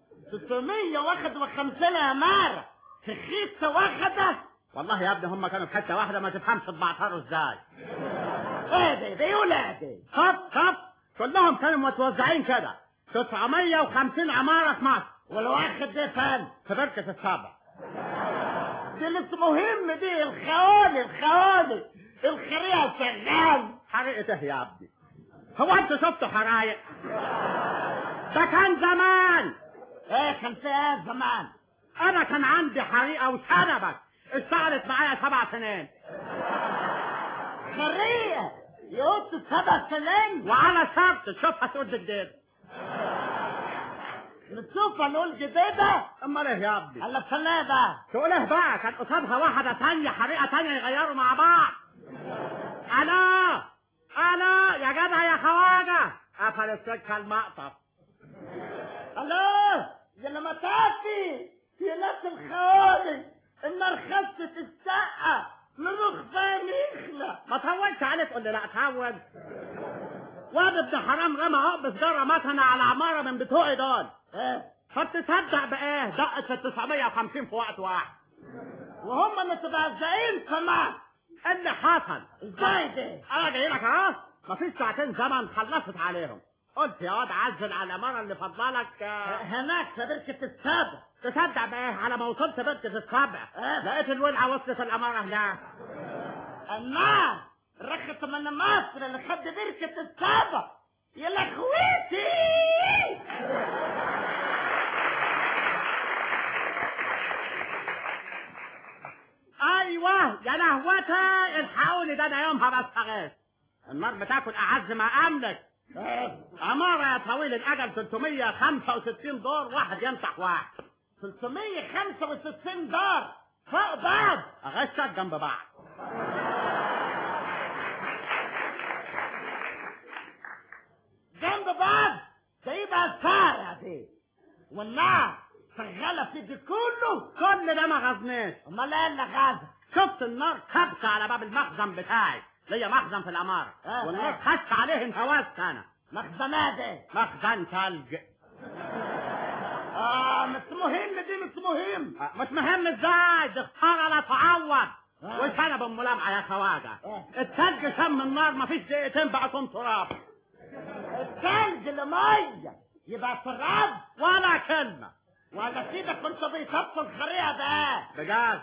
651 عمارة في خيسة واحدة والله يا ابني هم كانوا في حتة واحدة ما تفهمش اتبعتروا ازاي ايه دي دي ولادي خط خط كلهم كانوا متوزعين كده 950 عمارة في مصر والواحد ده فين في بركة السابع دي لسه مهم دي الخوالي الخوالي الخريعة شغال حريقة ايه يا ابني هو انت شفت حرايق ده كان زمان ايه كان في ايه زمان انا كان عندي حريقة وشنبك اشتغلت معايا سبع سنين خريعة يقط سبع سنين وعلى شرط تشوفها تقول جديد نشوفها نقول جديدة امال ايه يا ابني على الثلاثة تقول ايه بقى كان قصادها واحدة تانية حريقة تانية يغيروا مع بعض الو الو يا جدع يا خواجة قفل السكة المقطف الو يا لما تاتي يا ناس الخوالي النار خست السقة نروح فين يخلق ما تهونش عليه تقول لي لا تهون واد ابن حرام رمى عقب سجارة مثلا على عمارة من بتوعي دول ايه فبتصدق بايه دقت في 950 في وقت واحد وهم متبعزقين كمان إيه اللي حصل ازاي دي انا جاي لك اهو مفيش ساعتين زمن خلصت عليهم قلت يا واد عزل على العمارة اللي فضلك هناك في بركة السابع تصدق بايه على ما وصلت بركة السبع إيه؟ لقيت الولعة وصلت العمارة هناك النار رخت من مصر اللي خد بركة السابع يا لخويتي ايوه يا لهوتها الحقوني ده انا يومها بستغيث النار بتاكل اعز ما املك عمارة يا طويل الاجل 365 دور واحد يمسح واحد 365 دار فوق بعض اغشك جنب بعض جنب بعض ده يبقى سارة دي والنار شغالة في دي كله كل ده ما غزناش امال ايه اللي غازة شفت النار كبسة على باب المخزن بتاعي ليا مخزن في العمارة آه، والنار آه. خش عليه انهوست انا مخزنات دي مخزن ثلج اه مش مهم دي مش مهم مش مهم ازاي دي خسارة لا تعوض وشنب ام لمعه يا خواجه التلج شم النار مفيش دقيقتين بقى تراب الثلج لميه يبقى تراب ولا كلمه ولا سيدك كنت بيصفوا الخريعه ده بجد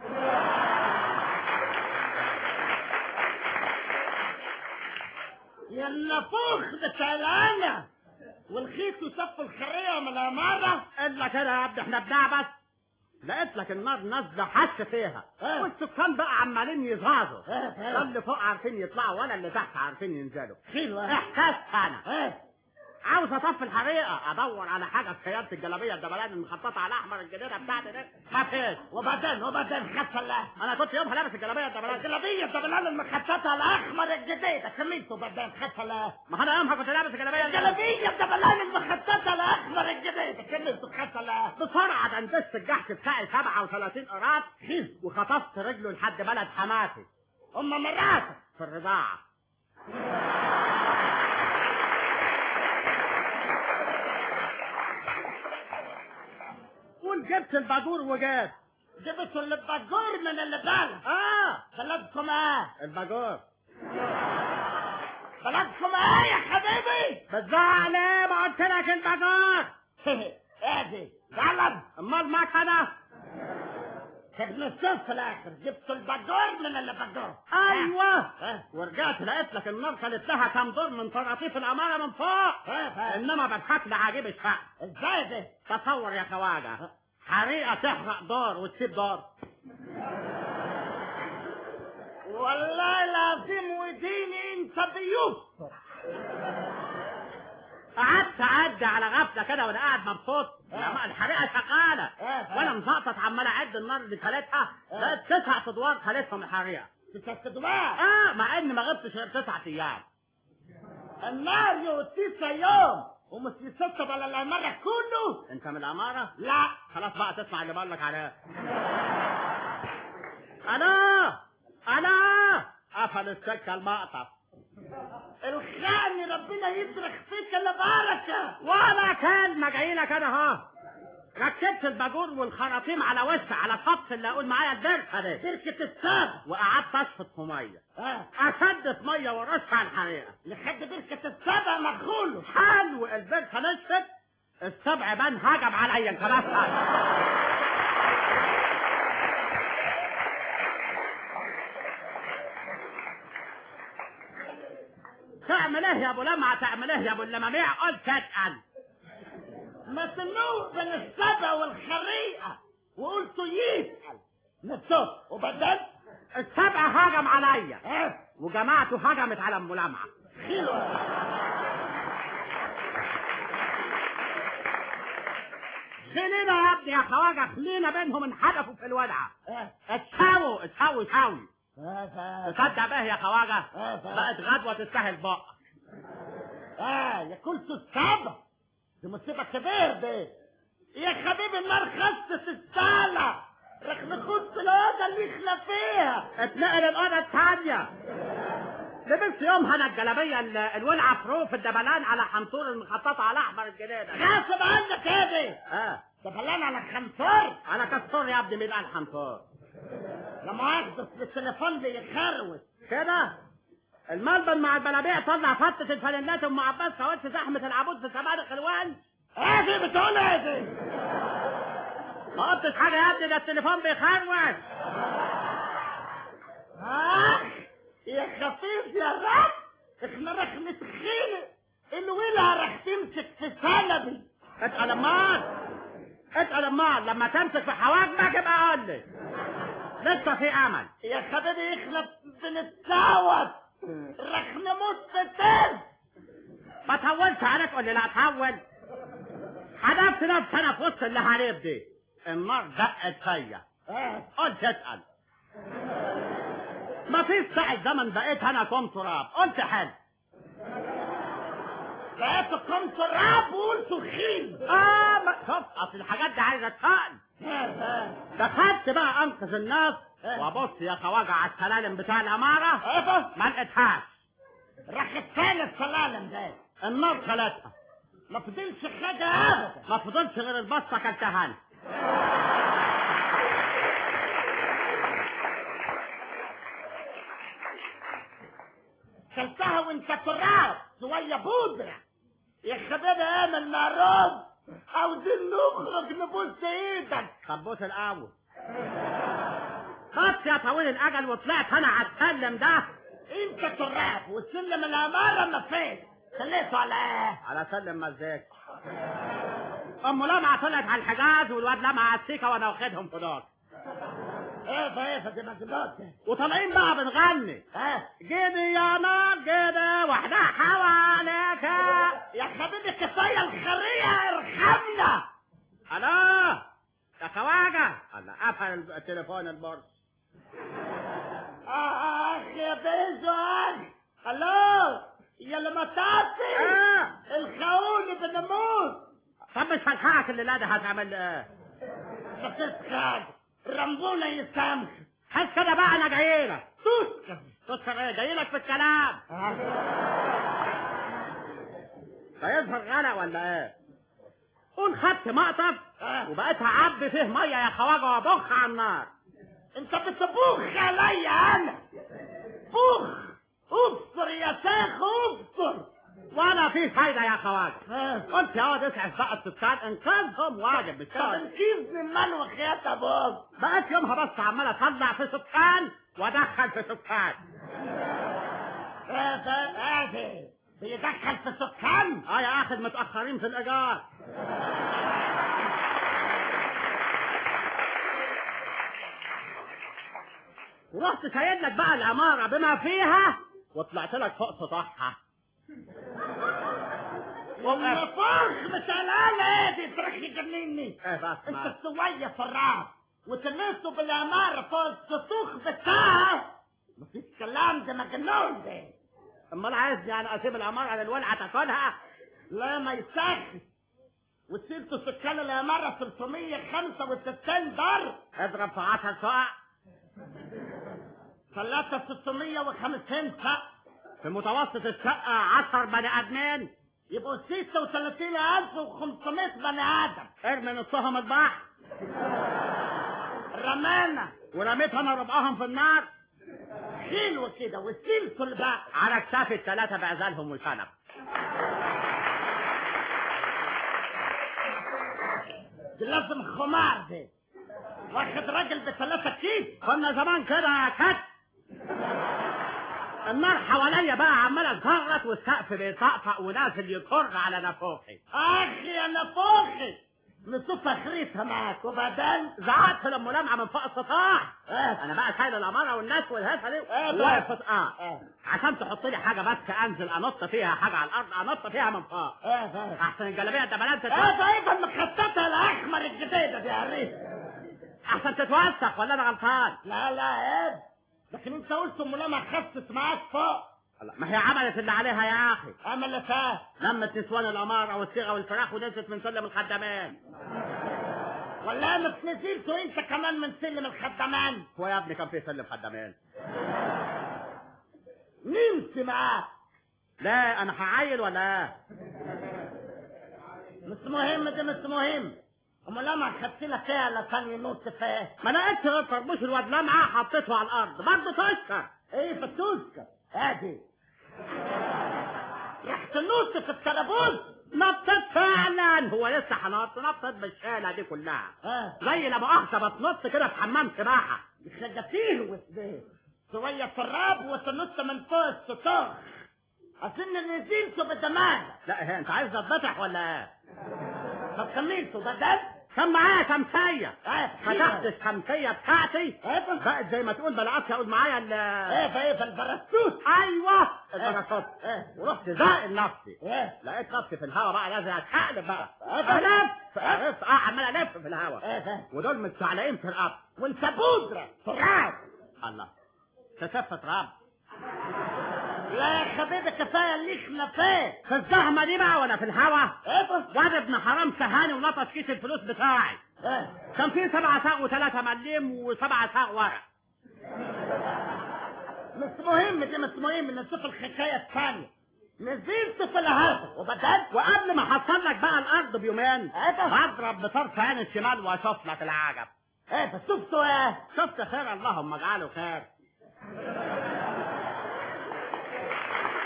يا النفوخ بتاع العنا والخيط يصفوا الخريعه من العماره الا كده يا ابني احنا بنعبس لقيت لك النار نازله حش فيها والسكان بقى عمالين يزازوا لا اللي فوق عارفين يطلعوا ولا اللي تحت عارفين ينزلوا احساس انا عاوز اطفي الحريقه ادور على حاجه في خياطه الجلابيه الدبلان المخططه على احمر الجديده بتاعتي دي ما فيش وبعدين وبعدين خف الله انا كنت يومها لابس الجلابيه الدبلان الجلابيه الدبلان المخططه على احمر الجديده كملته بعدين خف الله ما انا يومها كنت لابس الجلابيه الجلابيه الدبلان المخططه على احمر الجديده كملته خف الله بسرعه ده انتشت الجحش بتاعي 37 قراط وخطفت رجله لحد بلد حماتي ام مراتك في الرضاعه جبت الباجور وجات جبت الباجور من اللي بالك اه بلدكم ايه الباجور بلدكم ايه يا حبيبي بتزعل ايه ما قلت لك الباجور ادي زعلان امال معاك انا ابن الصف في الاخر جبت الباجور من اللي باجور ايوه ورجعت لقيت لك النار كانت لها كام دور من طراطيف الاماره من فوق انما بضحك لعجيب الشعب ازاي ده تصور يا خواجه حريقه تحرق دار وتسيب دار والله العظيم وديني انت بيوسف قعدت اعدي على غفله كده وانا قاعد مبسوط لما الحريقه شغاله وانا مزقطط عمال اعد النار اللي كلتها لقيت تسع ادوار كلتهم الحريقه تسع ادوار اه مع اني ما غبتش غير تسع ايام النار يوم تسع يوم ومش يسطب على العمارة كله انت من العمارة؟ لا خلاص بقى تسمع اللي بقول لك عليه انا انا قفل السكة المقطف الخاني ربنا يصرخ فيك الا بركة ولا كلمة جاي لك انا اهو ركبت الباجور والخراطيم على وش على الخط اللي اقول معايا الدركه دي دركه السابع وقعدت اشفط في ميه اه اشد في ميه ورش على الحريقه لحد دركه السابع مدخوله حلو الدركه نشفت السبع بان هجم عليا خلاص تعمل ايه يا ابو لمعه تعمل ايه يا ابو اللماميع قلت اتقل مسنوه بين السبع والخريقة وقلت يسأل نصف وبعدين السبع هجم عليا اه وجماعته هجمت على ام لمعه حلوة خلينا يا ابني يا خواجه خلينا بينهم انحدفوا في الولعه اه اتساووا اتساووا اتساووا اه تصدق به يا خواجه اه بقت غدوه تستاهل بق اه يا كلت السبع دي مصيبة كبير دي يا حبيبي النار خصت السالة رغم خص الأوضة اللي احنا فيها اتنقل الأوضة الثانية لبست يومها انا الجلابية ال- الولعة فروف الدبلان على حنطور المخططة على أحمر الجنينة غاصب عنك يا دي اه دبلان على خنصور على كسور يا ابني مين قال حنطور لما أخدس التليفون بيخروس كده الملبن مع البلابيع طلع فتة الفانيلات ام عباس كاوتش زحمة العبود في سبانة خلوان ايه دي بتقول ايه دي ما قلتش حاجة يا ابني ده التليفون بيخروش آه يا خفيف يا رب احنا رح نتخيل الولع رح تمسك في سلبي اتقل امال اتقل امال لما تمسك في حواجبك ابقى قول لي لسه في امل يا حبيبي احنا بنتساوت رح نموت في التل ما تهولش عليك قول لي لا تهول حدفت نفسي انا في وسط اللي هريب دي النار دقت فيا اه قلت اتقل ما فيش ساعة زمن بقيت انا كوم تراب قلت حل بقيتكم تراب وقلتوا خيل اه ما شوف اصل الحاجات دي عايزه تقل دخلت بقى انقذ الناس وابص يا خواجه على السلالم بتاع العماره ايه ما لقيتهاش راح الثاني السلالم ده النار خلتها ما فضلش حاجة ابدا ما فضلش غير البصه كلتها انا اكلتها وانت تراب شويه بودره يا حبيبي اعمل معروف عاوزين نخرج نبوس ايدك طب بص الاول خدت يا طويل الاجل وطلعت انا على السلم ده انت تراب والسلم الاماره ما فيش خليته على ايه على سلم مزاج ام لمعه طلعت على الحجاز والواد لمعه على السيكه وانا واخدهم في دار ايه ده ايه ده دي مجنون وطالعين بقى بنغني ها جدي يا نار جدي واحدة حواليك يا حبيبي كفايه الخريه ارحمنا الو يا خواجة الله قفل التليفون البورس اخ يا بيزو اخ الو يا اللي مطاطي آه. الخوني بنموت طب مش هلحقك الليلة دي هتعمل لي ايه مفيش حاجه رمبونا يسامح حس كده بقى انا جاي لك تسكت تذكر ايه جاي لك في الكلام ده يظهر غلا ولا ايه قول خدت مقطف وبقيت هعبي فيه ميه يا خواجه وابخ على النار انت بتبوخ عليا انا بوخ ابصر يا شيخ ابصر ولا في فايده يا خواجه قلت يا واد اسعف بقى السكان انقاذهم واجب مش طب انقذني من وخيات ابوك بقيت يومها بس عمال اطلع في سكان وادخل في سكان ايه ده ايه ده بيدخل في سكان اه يا اخي متاخرين في الايجار ورحت سايد لك بقى العماره بما فيها وطلعت لك فوق سطحها والنفاخ مش قلقانة ايه دي تروح يجنني ايه بس انت ما. سوية في الراس وتلسوا بالعمارة فوق السطوخ بتاعها مفيش كلام ده مجنون ده امال عايزني يعني اسيب العماره للولعه تاكلها لا ما يسخن وسيلته سكان العمارة 365 دار اضرب في 10 سقع ثلاثة 650 سقف في متوسط الشقه 10 بني ادمين يبقوا 36500 بني آدم ارمي نصهم البحر رمانة ورميت انا ربعهم في النار حلو كده وسيلته البحر على كتافي الثلاثه بعزلهم وشنب دي لازم خمار دي واخد راجل بثلاثة كيس كنا زمان كده يا كت النار حواليا بقى عماله تزغرط والسقف بيطقطق ونازل يكر على نافوخي اخي يا نفوخي نشوف اخرتها معاك وبعدين زعقت لما لمعه من فوق السطاح اه انا بقى شايل الاماره والناس والهفه دي آه، طبعا. واقف اه اه عشان تحط لي حاجه بس انزل انط فيها حاجه على الارض انط فيها من فوق اه اه احسن الجلابيه الدبلات اه تتوسخ ده ايضا مخططها الاحمر الجديدة دي يا ريت احسن تتوسخ ولا انا غلطان لا لا عيب لكن انت قلت ام لما خست معاك فوق الله، ما هي عملت اللي عليها يا اخي عملت ايه لمت نسوان الاماره والصيغه والفراخ ونزلت من سلم الخدامين ولا انا نزلت وانت كمان من سلم الخدامان هو يا ابني كان في سلم خدامين نمت معاك لا انا هعايل ولا ايه مش مهم ده مش مهم ام لما خدت لك ايه علشان ينط فيه ما لقيتش غير طربوش الواد لمعه حطيته على الارض برضه تشكر ايه فتوسكا ادي راح تنط في الترابوز نطت فعلا هو لسه هنط نطت بالشالة دي كلها اه زي لما اخشى بتنط كده في حمام سباحه خدتيه وسبيه شوية في الراب وتنط من فوق السطوح اظن نزلت بدماغ لا هي انت عايز تتفتح ولا ايه طب كملته بدل كان معايا شمسيه اه فتحت الشمسيه بتاعتي ايه بقت زي ما تقول بلعبش اقول معايا ال ايه ايه البرستوس ايوه الباراشوت ايه ورحت زائل نفسي ايه لقيت نفسي في الهواء بقى لازم اتشقلب بقى إيه؟ الف الف اه عمال الف في الهواء ايه ودول متشعلقين في الارض وانت بودرة تراب الله تسف تراب لا يا حبيبي كفايه اللي احنا فيه في الزحمه دي بقى وانا في الهوا ايه واد ابن حرام سهاني ولطش كيس الفلوس بتاعي ايه كان فيه سبعة ساق وثلاثة مليم وسبعة ساق ورق مش مهم دي مش مهم نشوف الحكايه الثانيه نزلت في الهواء وبدل وقبل ما احصل لك بقى الارض بيومين ايه هضرب بطرف عين الشمال واشوف لك العجب ايه ده شفته ايه شفت خير اللهم اجعله خير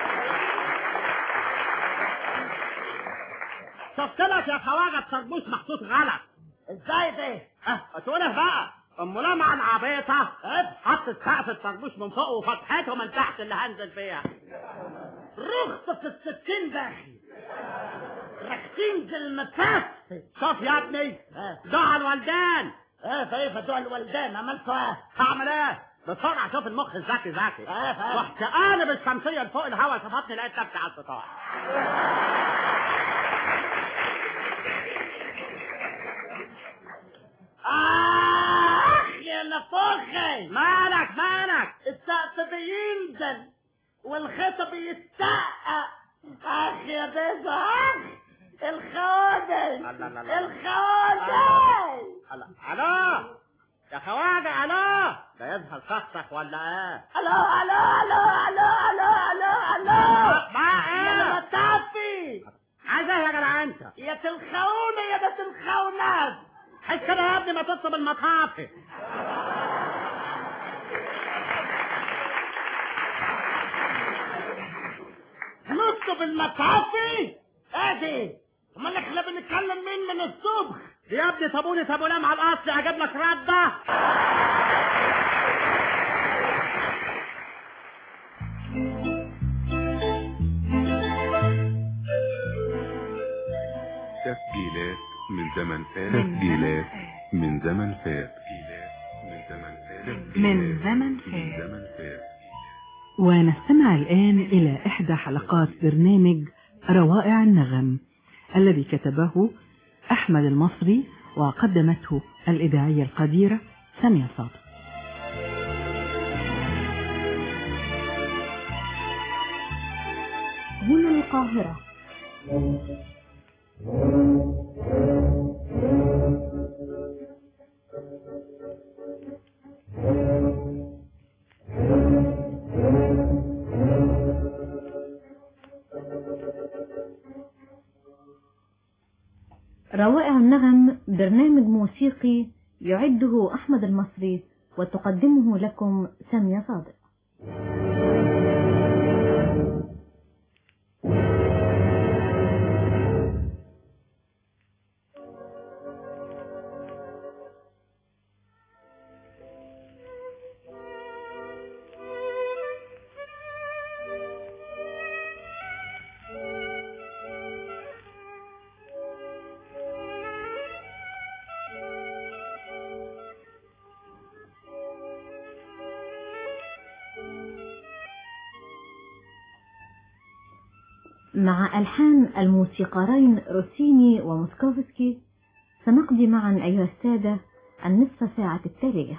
شفت لك يا خواجه الطربوش محطوط غلط ازاي ده؟ اه تقول ايه بقى؟ ام لمعة العبيطة حطت سقف الطربوش من فوق وفتحته من تحت اللي هنزل فيها رخصة في الستين داخل رخصين زي المساس شوف يا ابني دعاء الولدان ايه فايه دعاء الولدان عملت ايه؟ هعمل ايه؟ بسرعة شوف المخ الذكي ذكي رحت قالب الشمسية لفوق الهوا شفتني لقيت نفسي على السطاح آخ يا نفوخي مالك مالك السقف بينزل والخيط بيتسقق اخ يا بيزا اخ الخواجه الخواجه الو يا خواجه الو ده يظهر شخصك ولا ايه؟ الو الو الو الو الو الو الو ما ايه؟ انا بتعفي عايز ايه يا جدع انت؟ يا تلخوني يا ده تلخونات حس كده يا ابني ما تطلب المطافي نطلب المطافي؟ ادي امال احنا بنتكلم مين من الصبح؟ يا ابني طابوني طابوني مع الاصل اجيب لك رده تسجيلات من زمن فات تسجيلات من زمن فات من زمن فات من زمن فات ونستمع الآن إلى إحدى حلقات برنامج روائع النغم الذي كتبه أحمد المصري وقدمته الإذاعية القديرة سامية صادق هنا القاهرة روائع النغم برنامج موسيقي يعده أحمد المصري وتقدمه لكم سامية صادق مع ألحان الموسيقارين روسيني وموسكوفسكي سنقضي معا أيها السادة النصف ساعة التالية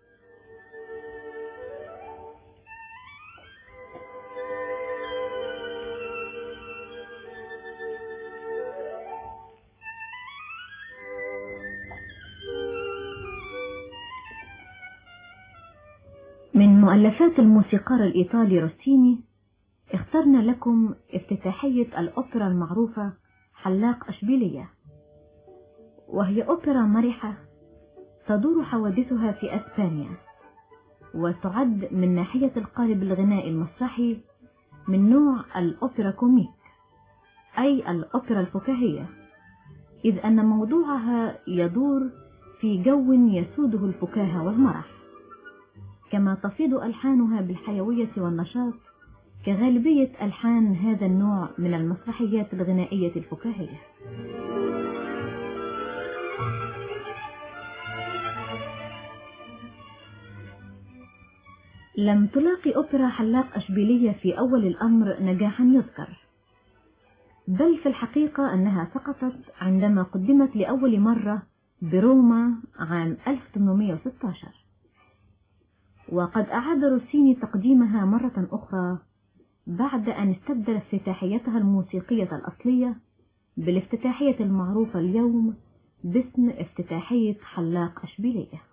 من مؤلفات الموسيقار الإيطالي روسيني اخترنا لكم افتتاحية الأوبرا المعروفة حلاق أشبيلية وهي أوبرا مرحة تدور حوادثها في أسبانيا وتعد من ناحية القالب الغنائي المسرحي من نوع الأوبرا كوميك أي الأوبرا الفكاهية إذ أن موضوعها يدور في جو يسوده الفكاهة والمرح كما تفيض ألحانها بالحيوية والنشاط كغالبية ألحان هذا النوع من المسرحيات الغنائية الفكاهية لم تلاقي أوبرا حلاق أشبيلية في أول الأمر نجاحا يذكر بل في الحقيقة أنها سقطت عندما قدمت لأول مرة بروما عام 1816 وقد أعاد روسيني تقديمها مرة أخرى بعد أن استبدل افتتاحيتها الموسيقية الأصلية بالافتتاحية المعروفة اليوم باسم افتتاحية حلاق أشبيلية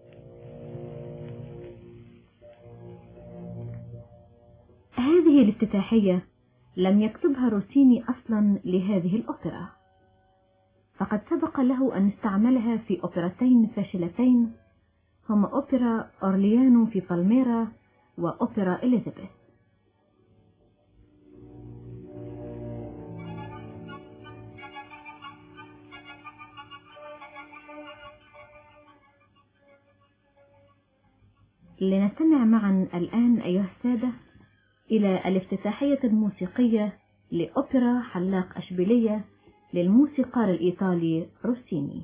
هذه الافتتاحية لم يكتبها روسيني أصلا لهذه الأوبرا فقد سبق له أن استعملها في أوبرتين فاشلتين هما أوبرا أورليانو في بالميرا وأوبرا إليزابيث لنستمع معا الآن أيها السادة إلى الافتتاحية الموسيقية لأوبرا حلاق أشبيلية للموسيقار الإيطالي روسيني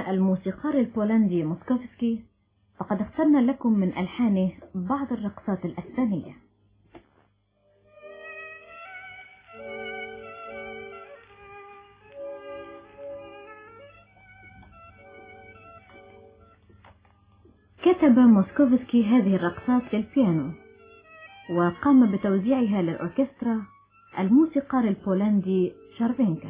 أما الموسيقار البولندي موسكوفسكي فقد اخترنا لكم من ألحانه بعض الرقصات الأسبانية كتب موسكوفسكي هذه الرقصات للبيانو وقام بتوزيعها للأوركسترا الموسيقار البولندي شارفينكا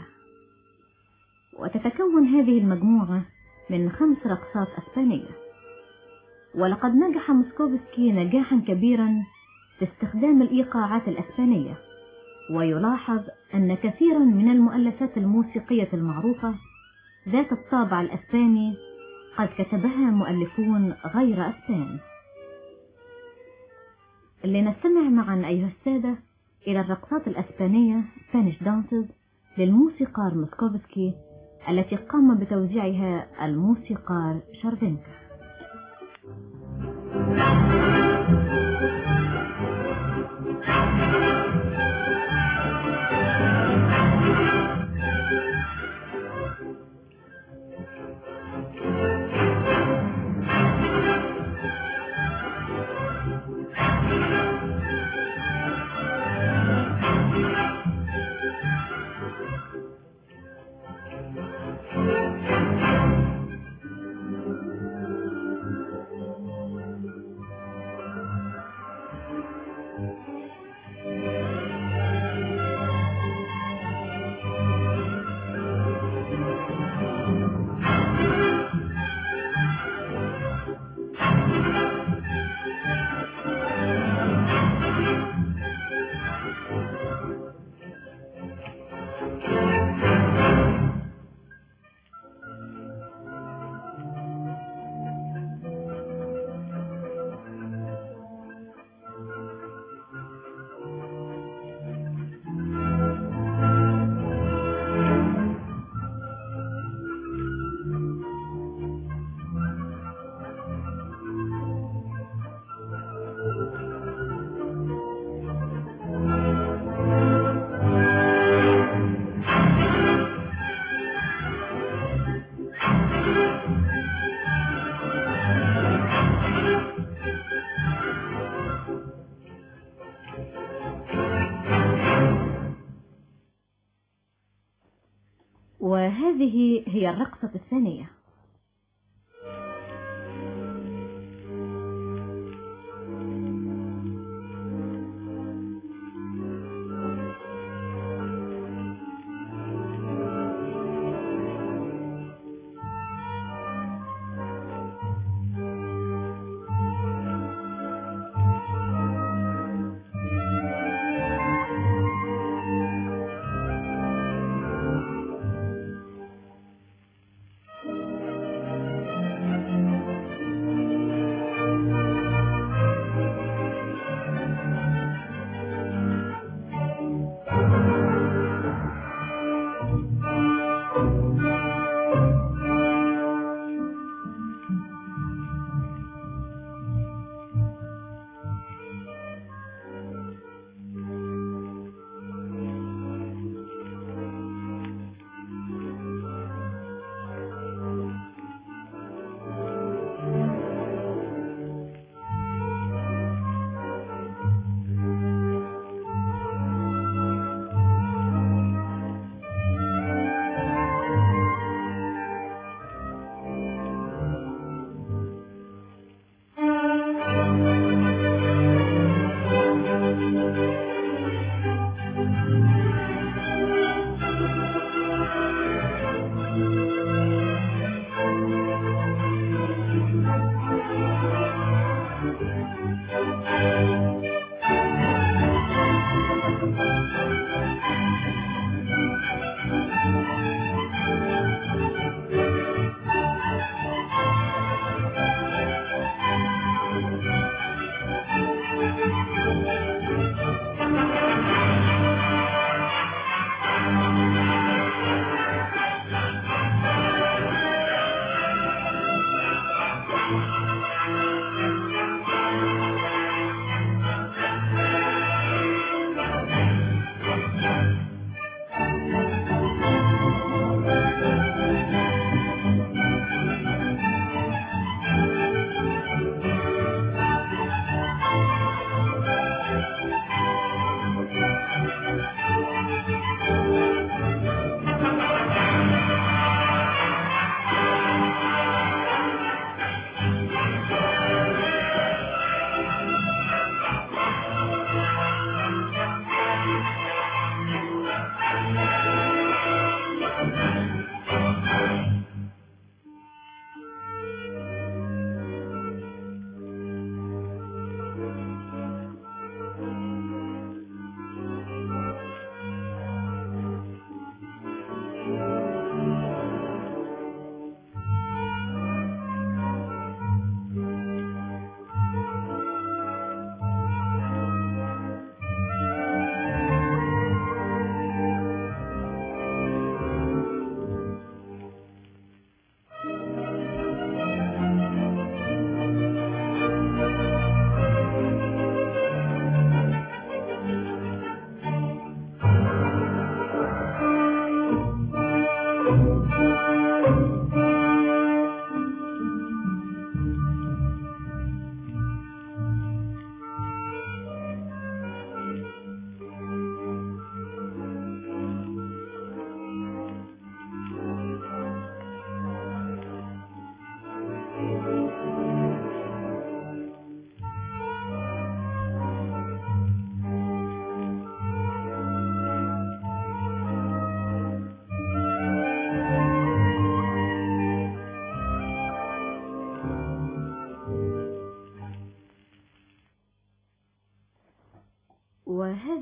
وتتكون هذه المجموعة من خمس رقصات أسبانية ولقد نجح موسكوفسكي نجاحا كبيرا في استخدام الإيقاعات الأسبانية ويلاحظ أن كثيرا من المؤلفات الموسيقية المعروفة ذات الطابع الأسباني قد كتبها مؤلفون غير أسبان لنستمع معا أيها السادة إلى الرقصات الأسبانية Spanish Dances للموسيقار موسكوفسكي التي قام بتوزيعها الموسيقار شارفينكا وهذه هي الرقصة الثانية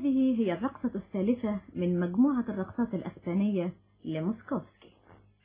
وهذه هي الرقصة الثالثة من مجموعة الرقصات الأسبانية لموسكوفسكي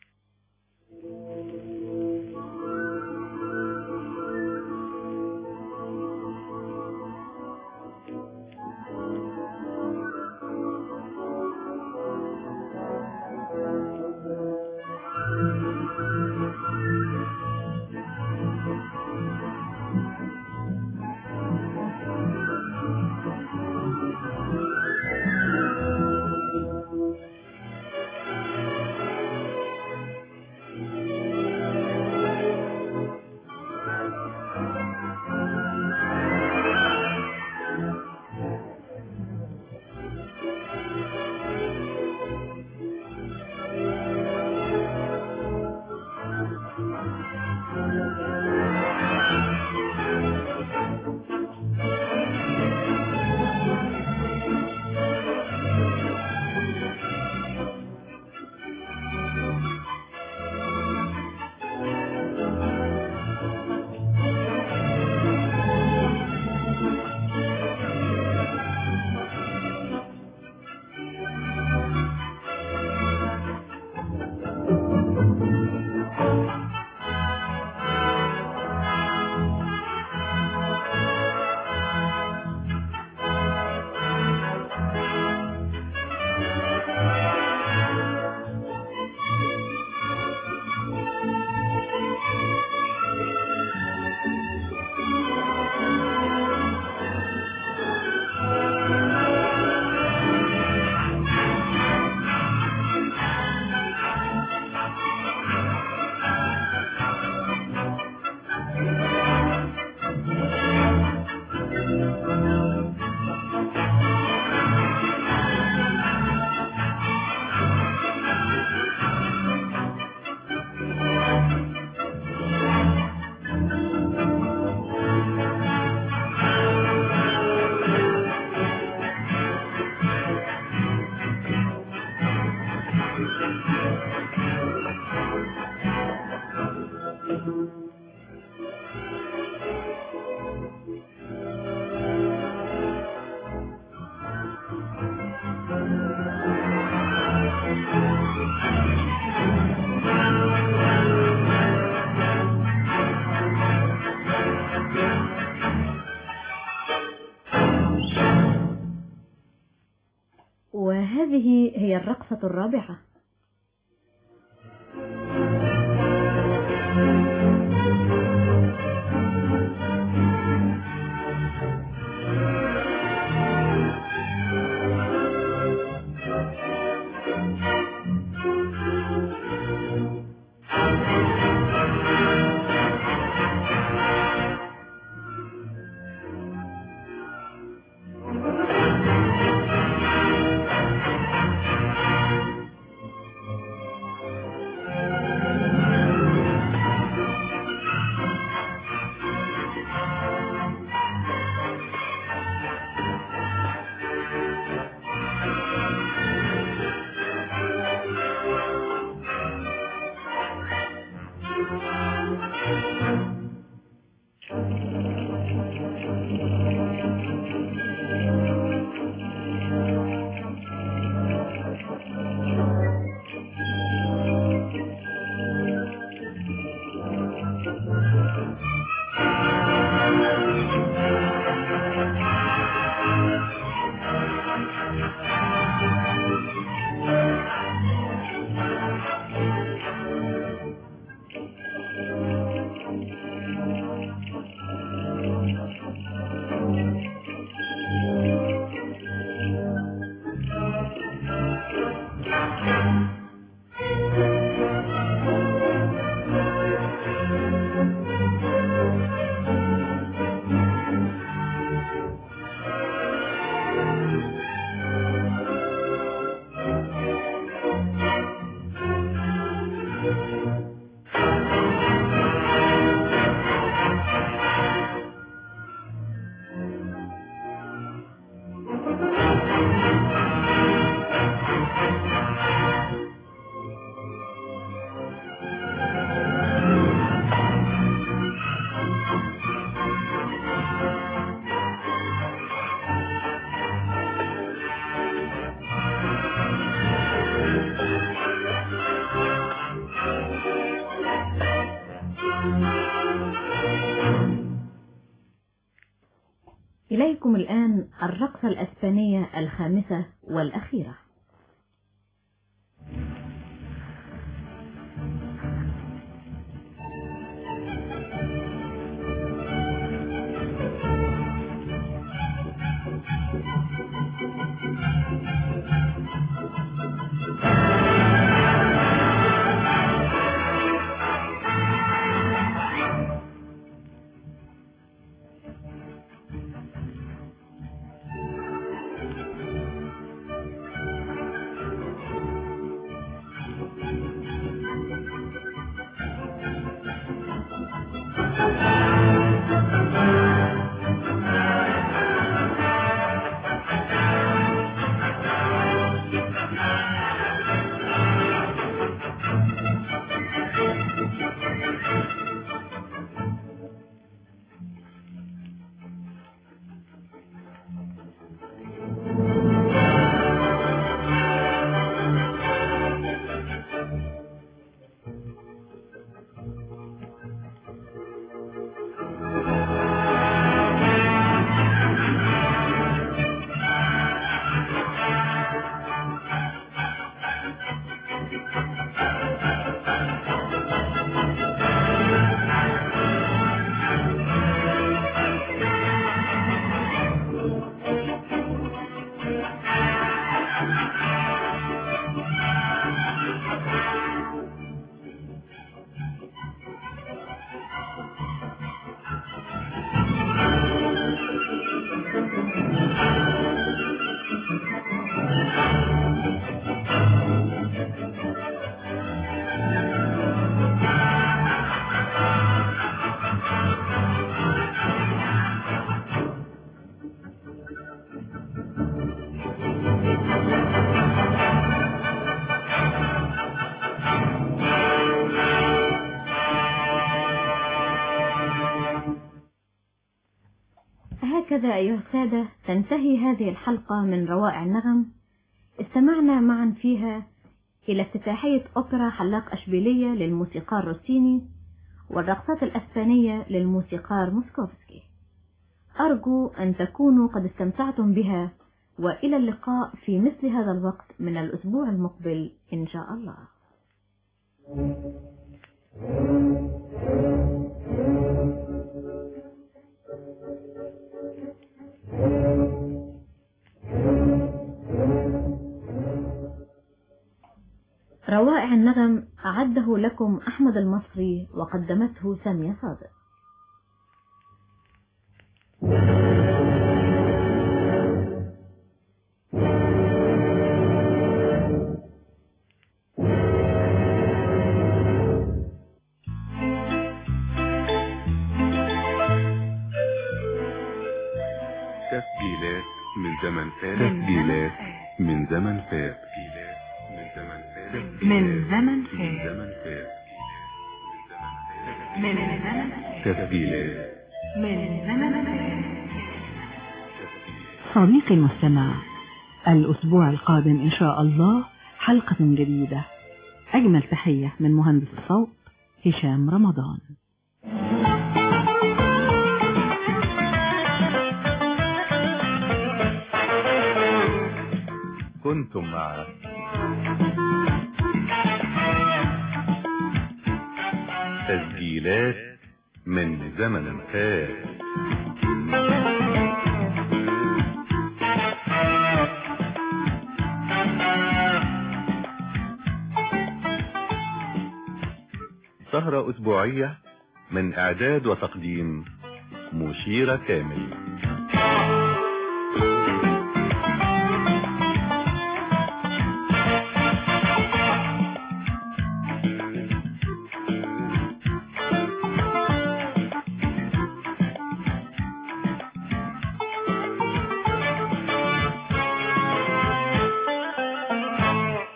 وهذه هي الرقصة الرابعة إليكم الآن الرقصة الأسبانية الخامسة والأخيرة هكذا أيها السادة تنتهي هذه الحلقة من روائع النغم استمعنا معا فيها إلى افتتاحية أوبرا حلاق أشبيلية للموسيقار روسيني والرقصات الأسبانية للموسيقار موسكوفسكي أرجو أن تكونوا قد استمتعتم بها وإلى اللقاء في مثل هذا الوقت من الأسبوع المقبل إن شاء الله روائع النغم أعده لكم أحمد المصري وقدمته سامية صادق تسجيلات من زمن فات تسجيلات من زمن فات من زمن فات من زمن من فات زمن فات من زمن فات تسجيلات من زمن فات صديقي المستمع الأسبوع القادم إن شاء الله حلقة جديدة أجمل تحية من مهندس الصوت هشام رمضان كنتم مع تسجيلات من زمن فات سهرة أسبوعية من إعداد وتقديم مشيرة كامل